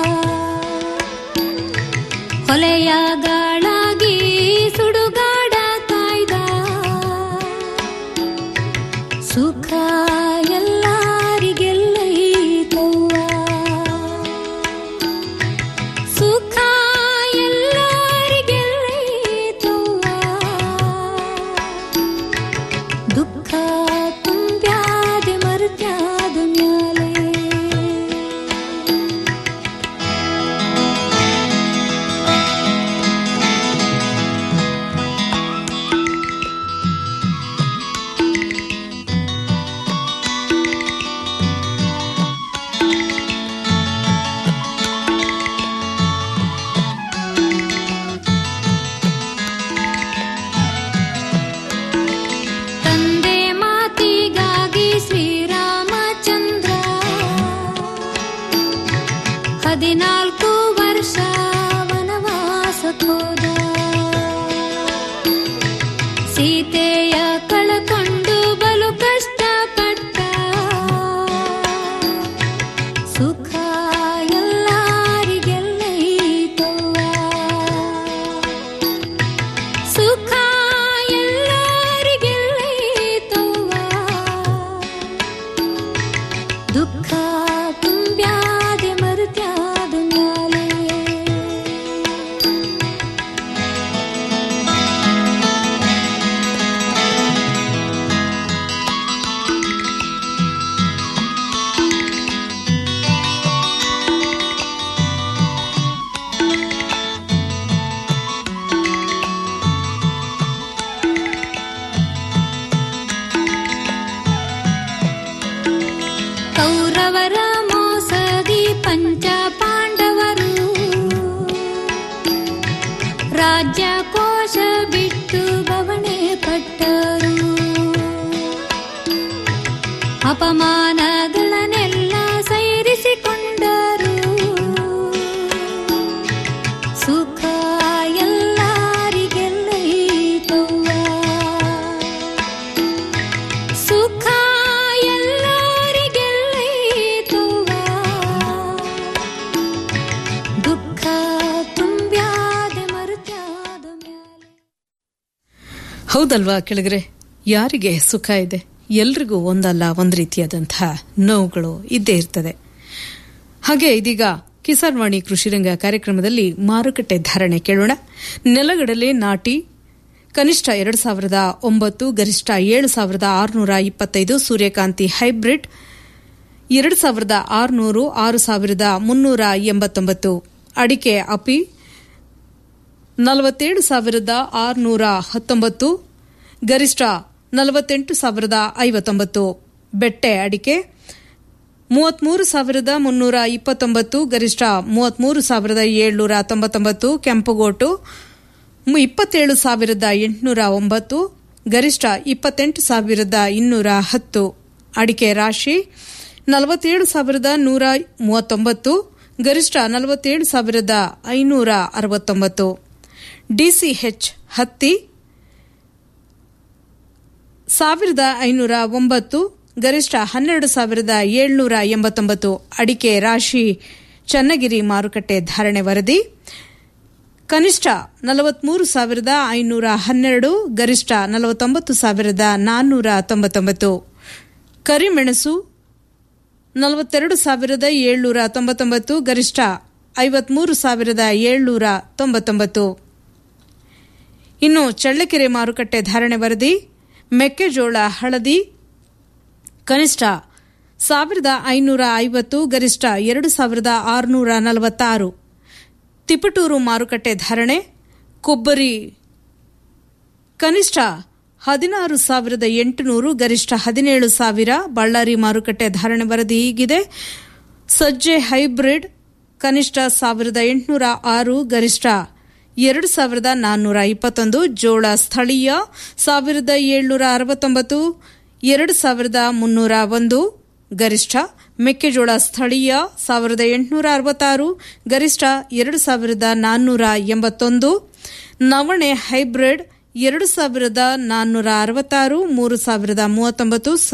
ಹೊಲೆಯಾಗಾಳಾಗಿ ಸುಡುಗಾಡ ಕಾಯ್ದ ಸುಖ ಎಲ್ಲರಿಗೆಲ್ಲೈತವ್ವ ಸುಖ ಎಲ್ಲರಿಗೆಲ್ಲೈತವ್ವ ದುಃಖ ತುಂಬ್ಯಾದೆ ಮರ್ತ್ಯಾದ ಮ್ಯಾಲೆ ತಂದೆ ಮಾತಿಗಾಗಿ ಶ್ರೀರಾಮಚಂದ್ರ ಹದಿನಾಲ್ಕು ವರ್ಷ ವನವಾಸಕ್ಕೋದ ಸೀತೆಯ ಕಳಕೊಂಡು ಬಲು ಕಷ್ಟಪಟ್ಟ ಸುಖ ಎಲ್ಲರಿಗೆಲ್ಲೈತವ್ವ ಸುಖ ಎಲ್ಲರಿಗೆಲ್ಲೈತವ್ವ ದುಃಖ ತುಂಬ್ಯಾದೆ ಮರುತ್ಯಾದ ಮ್ಯಾಲೆ ಕೌರವರ ಮೋಸದಿ ಪಂಚ ಪಾಂಡವರು ರಾಜ್ಯ ಕೋಶ ಬಿಟ್ಟು ಬವಣೆ ಪಟ್ಟರು ಅಪಮಾನಗಳನ್ನೆಲ್ಲ ಸೈರಿಸಿಕೊಂಡರು ಸುಖ ಎಲ್ಲರಿಗೆಲ್ಲೈತವ್ವ ಸುಖ ಎಲ್ಲರಿಗೆಲ್ಲೈತವ್ವ ದುಃಖ ತುಂಬ್ಯಾದೆ ಮರುತ್ಯಾದ ಮ್ಯಾಲೆ ಹೌದಲ್ವಾ ಕೆಳಗರೆ ಯಾರಿಗೆ ಸುಖ ಇದೆ ಎಲ್ರಿಗೂ ಒಂದಲ್ಲ ಒಂದು ರೀತಿಯಾದಂತಹ ನೋವುಗಳು ಇದ್ದೇ ಇರ್ತದೆ ಹಾಗೆ ಇದೀಗ ಕಿಸಾನ್ ವಾಣಿ ಕೃಷಿರಂಗ ಕಾರ್ಯಕ್ರಮದಲ್ಲಿ ಮಾರುಕಟ್ಟೆ ಧಾರಣೆ ಕೇಳೋಣ ನೆಲಗಡಲೆ ನಾಟಿ ಕನಿಷ್ಠ ಎರಡು ಸಾವಿರದ ಒಂಬತ್ತು ಗರಿಷ್ಠ ಏಳು ಸಾವಿರದ ಆರುನೂರ ಇಪ್ಪತ್ತೈದು ಸೂರ್ಯಕಾಂತಿ ಹೈಬ್ರಿಡ್ ಎರಡು ಸಾವಿರದ ಆರುನೂರು ಆರು ಸಾವಿರದ ಮುನ್ನೂರ ಎಂಬತ್ತೊಂಬತ್ತು ಅಡಿಕೆ ಅಪಿ ನಲವತ್ತೇಳು ಸಾವಿರದ ಆರುನೂರ ಹತ್ತೊಂಬತ್ತು ಗರಿಷ್ಠ ನಲವತ್ತೆಂಟು ಸಾವಿರದ ಐವತ್ತೊಂಬತ್ತು ಬೆಟ್ಟೆ ಅಡಿಕೆ ಮೂವತ್ಮೂರು ಸಾವಿರದ ಮುನ್ನೂರ ಇಪ್ಪತ್ತೊಂಬತ್ತು ಗರಿಷ್ಠ ಮೂವತ್ಮೂರು ಸಾವಿರದ ಏಳ್ನೂರ ತೊಂಬತ್ತೊಂಬತ್ತು ಕೆಂಪುಗೋಟು ಮು- ಇಪ್ಪತ್ತೇಳು ಸಾವಿರದ ಎಂಟುನೂರ ಒಂಬತ್ತು ಗರಿಷ್ಠ ಇಪ್ಪತ್ತೆಂಟು ಸಾವಿರದ ಇನ್ನೂರ ಹತ್ತು ಅಡಿಕೆ ರಾಶಿ ನಲವತ್ತೇಳು ಸಾವಿರದ ನೂರ ಮೂವತ್ತೊಂಬತ್ತು ಗರಿಷ್ಠ ನಲವತ್ತೇಳು ಸಾವಿರದ ಐನೂರ ಅರವತ್ತೊಂಬತ್ತು ಡಿಸಿಎಚ್ ಹತ್ತಿ ಸಾವಿರದ ಐನೂರ ಒಂಬತ್ತು ಗರಿಷ್ಠ ಹನ್ನೆರಡು ಸಾವಿರದ ಏಳ್ನೂರ ಎಂಬತ್ತೊಂಬತ್ತು ಅಡಿಕೆ ರಾಶಿ ಚನ್ನಗಿರಿ ಮಾರುಕಟ್ಟೆ ಧಾರಣೆ ವರದಿ ಕನಿಷ್ಠ ನಲವತ್ಮೂರು ಸಾವಿರದ ಐನೂರ ಹನ್ನೆರಡು ಗರಿಷ್ಠ ನಲವತ್ತೊಂಬತ್ತು ಸಾವಿರದ ನಾನ್ನೂರ ತೊಂಬತ್ತೊಂಬತ್ತು ಕರಿಮೆಣಸು ನಲವತ್ತೆರಡು ಸಾವಿರದ ಏಳ್ನೂರ ತೊಂಬತ್ತೊಂಬತ್ತು ಗರಿಷ್ಠ ಐವತ್ಮೂರು ಸಾವಿರದ ಏಳ್ನೂರ ತೊಂಬತ್ತೊಂಬತ್ತು ಇನ್ನು ಚಳ್ಳಕೆರೆ ಮಾರುಕಟ್ಟೆ ಧಾರಣೆ ವರದಿ ಮೆಕ್ಕೆಜೋಳ ಹಳದಿ ಕನಿಷ್ಠ ಸಾವಿರದ ಐನೂರ ಐವತ್ತು ಗರಿಷ್ಠ ಎರಡು ಸಾವಿರದ ಆರುನೂರ ನಲವತ್ತಾರು ತಿಪಟೂರು ಮಾರುಕಟ್ಟೆ ಧಾರಣೆ ಕೊಬ್ಬರಿ ಕನಿಷ್ಠ ಹದಿನಾರು ಸಾವಿರದ ಎಂಟುನೂರು ಗರಿಷ್ಠ ಹದಿನೇಳು ಸಾವಿರ ಬಳ್ಳಾರಿ ಮಾರುಕಟ್ಟೆ ಧಾರಣೆ ವರದಿ ಹೀಗಿದೆ ಸಜ್ಜೆ ಹೈಬ್ರಿಡ್ ಕನಿಷ್ಠ ಸಾವಿರದ ಎಂಟುನೂರ ಆರು ಗರಿಷ್ಠ ಎರಡು ಸಾವಿರದ ನಾನ್ನೂರ ಇಪ್ಪತ್ತೊಂದು ಜೋಳ ಸ್ಥಳೀಯ ಸಾವಿರದ ಏಳ್ನೂರ ಅರವತ್ತೊಂಬತ್ತು ಎರಡು ಸಾವಿರದ ಮುನ್ನೂರ ಒಂದು ಗರಿಷ್ಠ ಮೆಕ್ಕೆಜೋಳ ಸ್ಥಳೀಯ ಸಾವಿರದ ಎಂಟುನೂರ ಅರವತ್ತಾರು ಗರಿಷ್ಠ ಎರಡು ಸಾವಿರದ ನಾನ್ನೂರ ಎಂಬತ್ತೊಂದು ನವಣೆ ಹೈಬ್ರಿಡ್ ಎರಡು ಸಾವಿರದ ನಾನ್ನೂರ ಅರವತ್ತಾರು ಮೂರು ಸಾವಿರದ ಮೂವತ್ತೊಂಬತ್ತು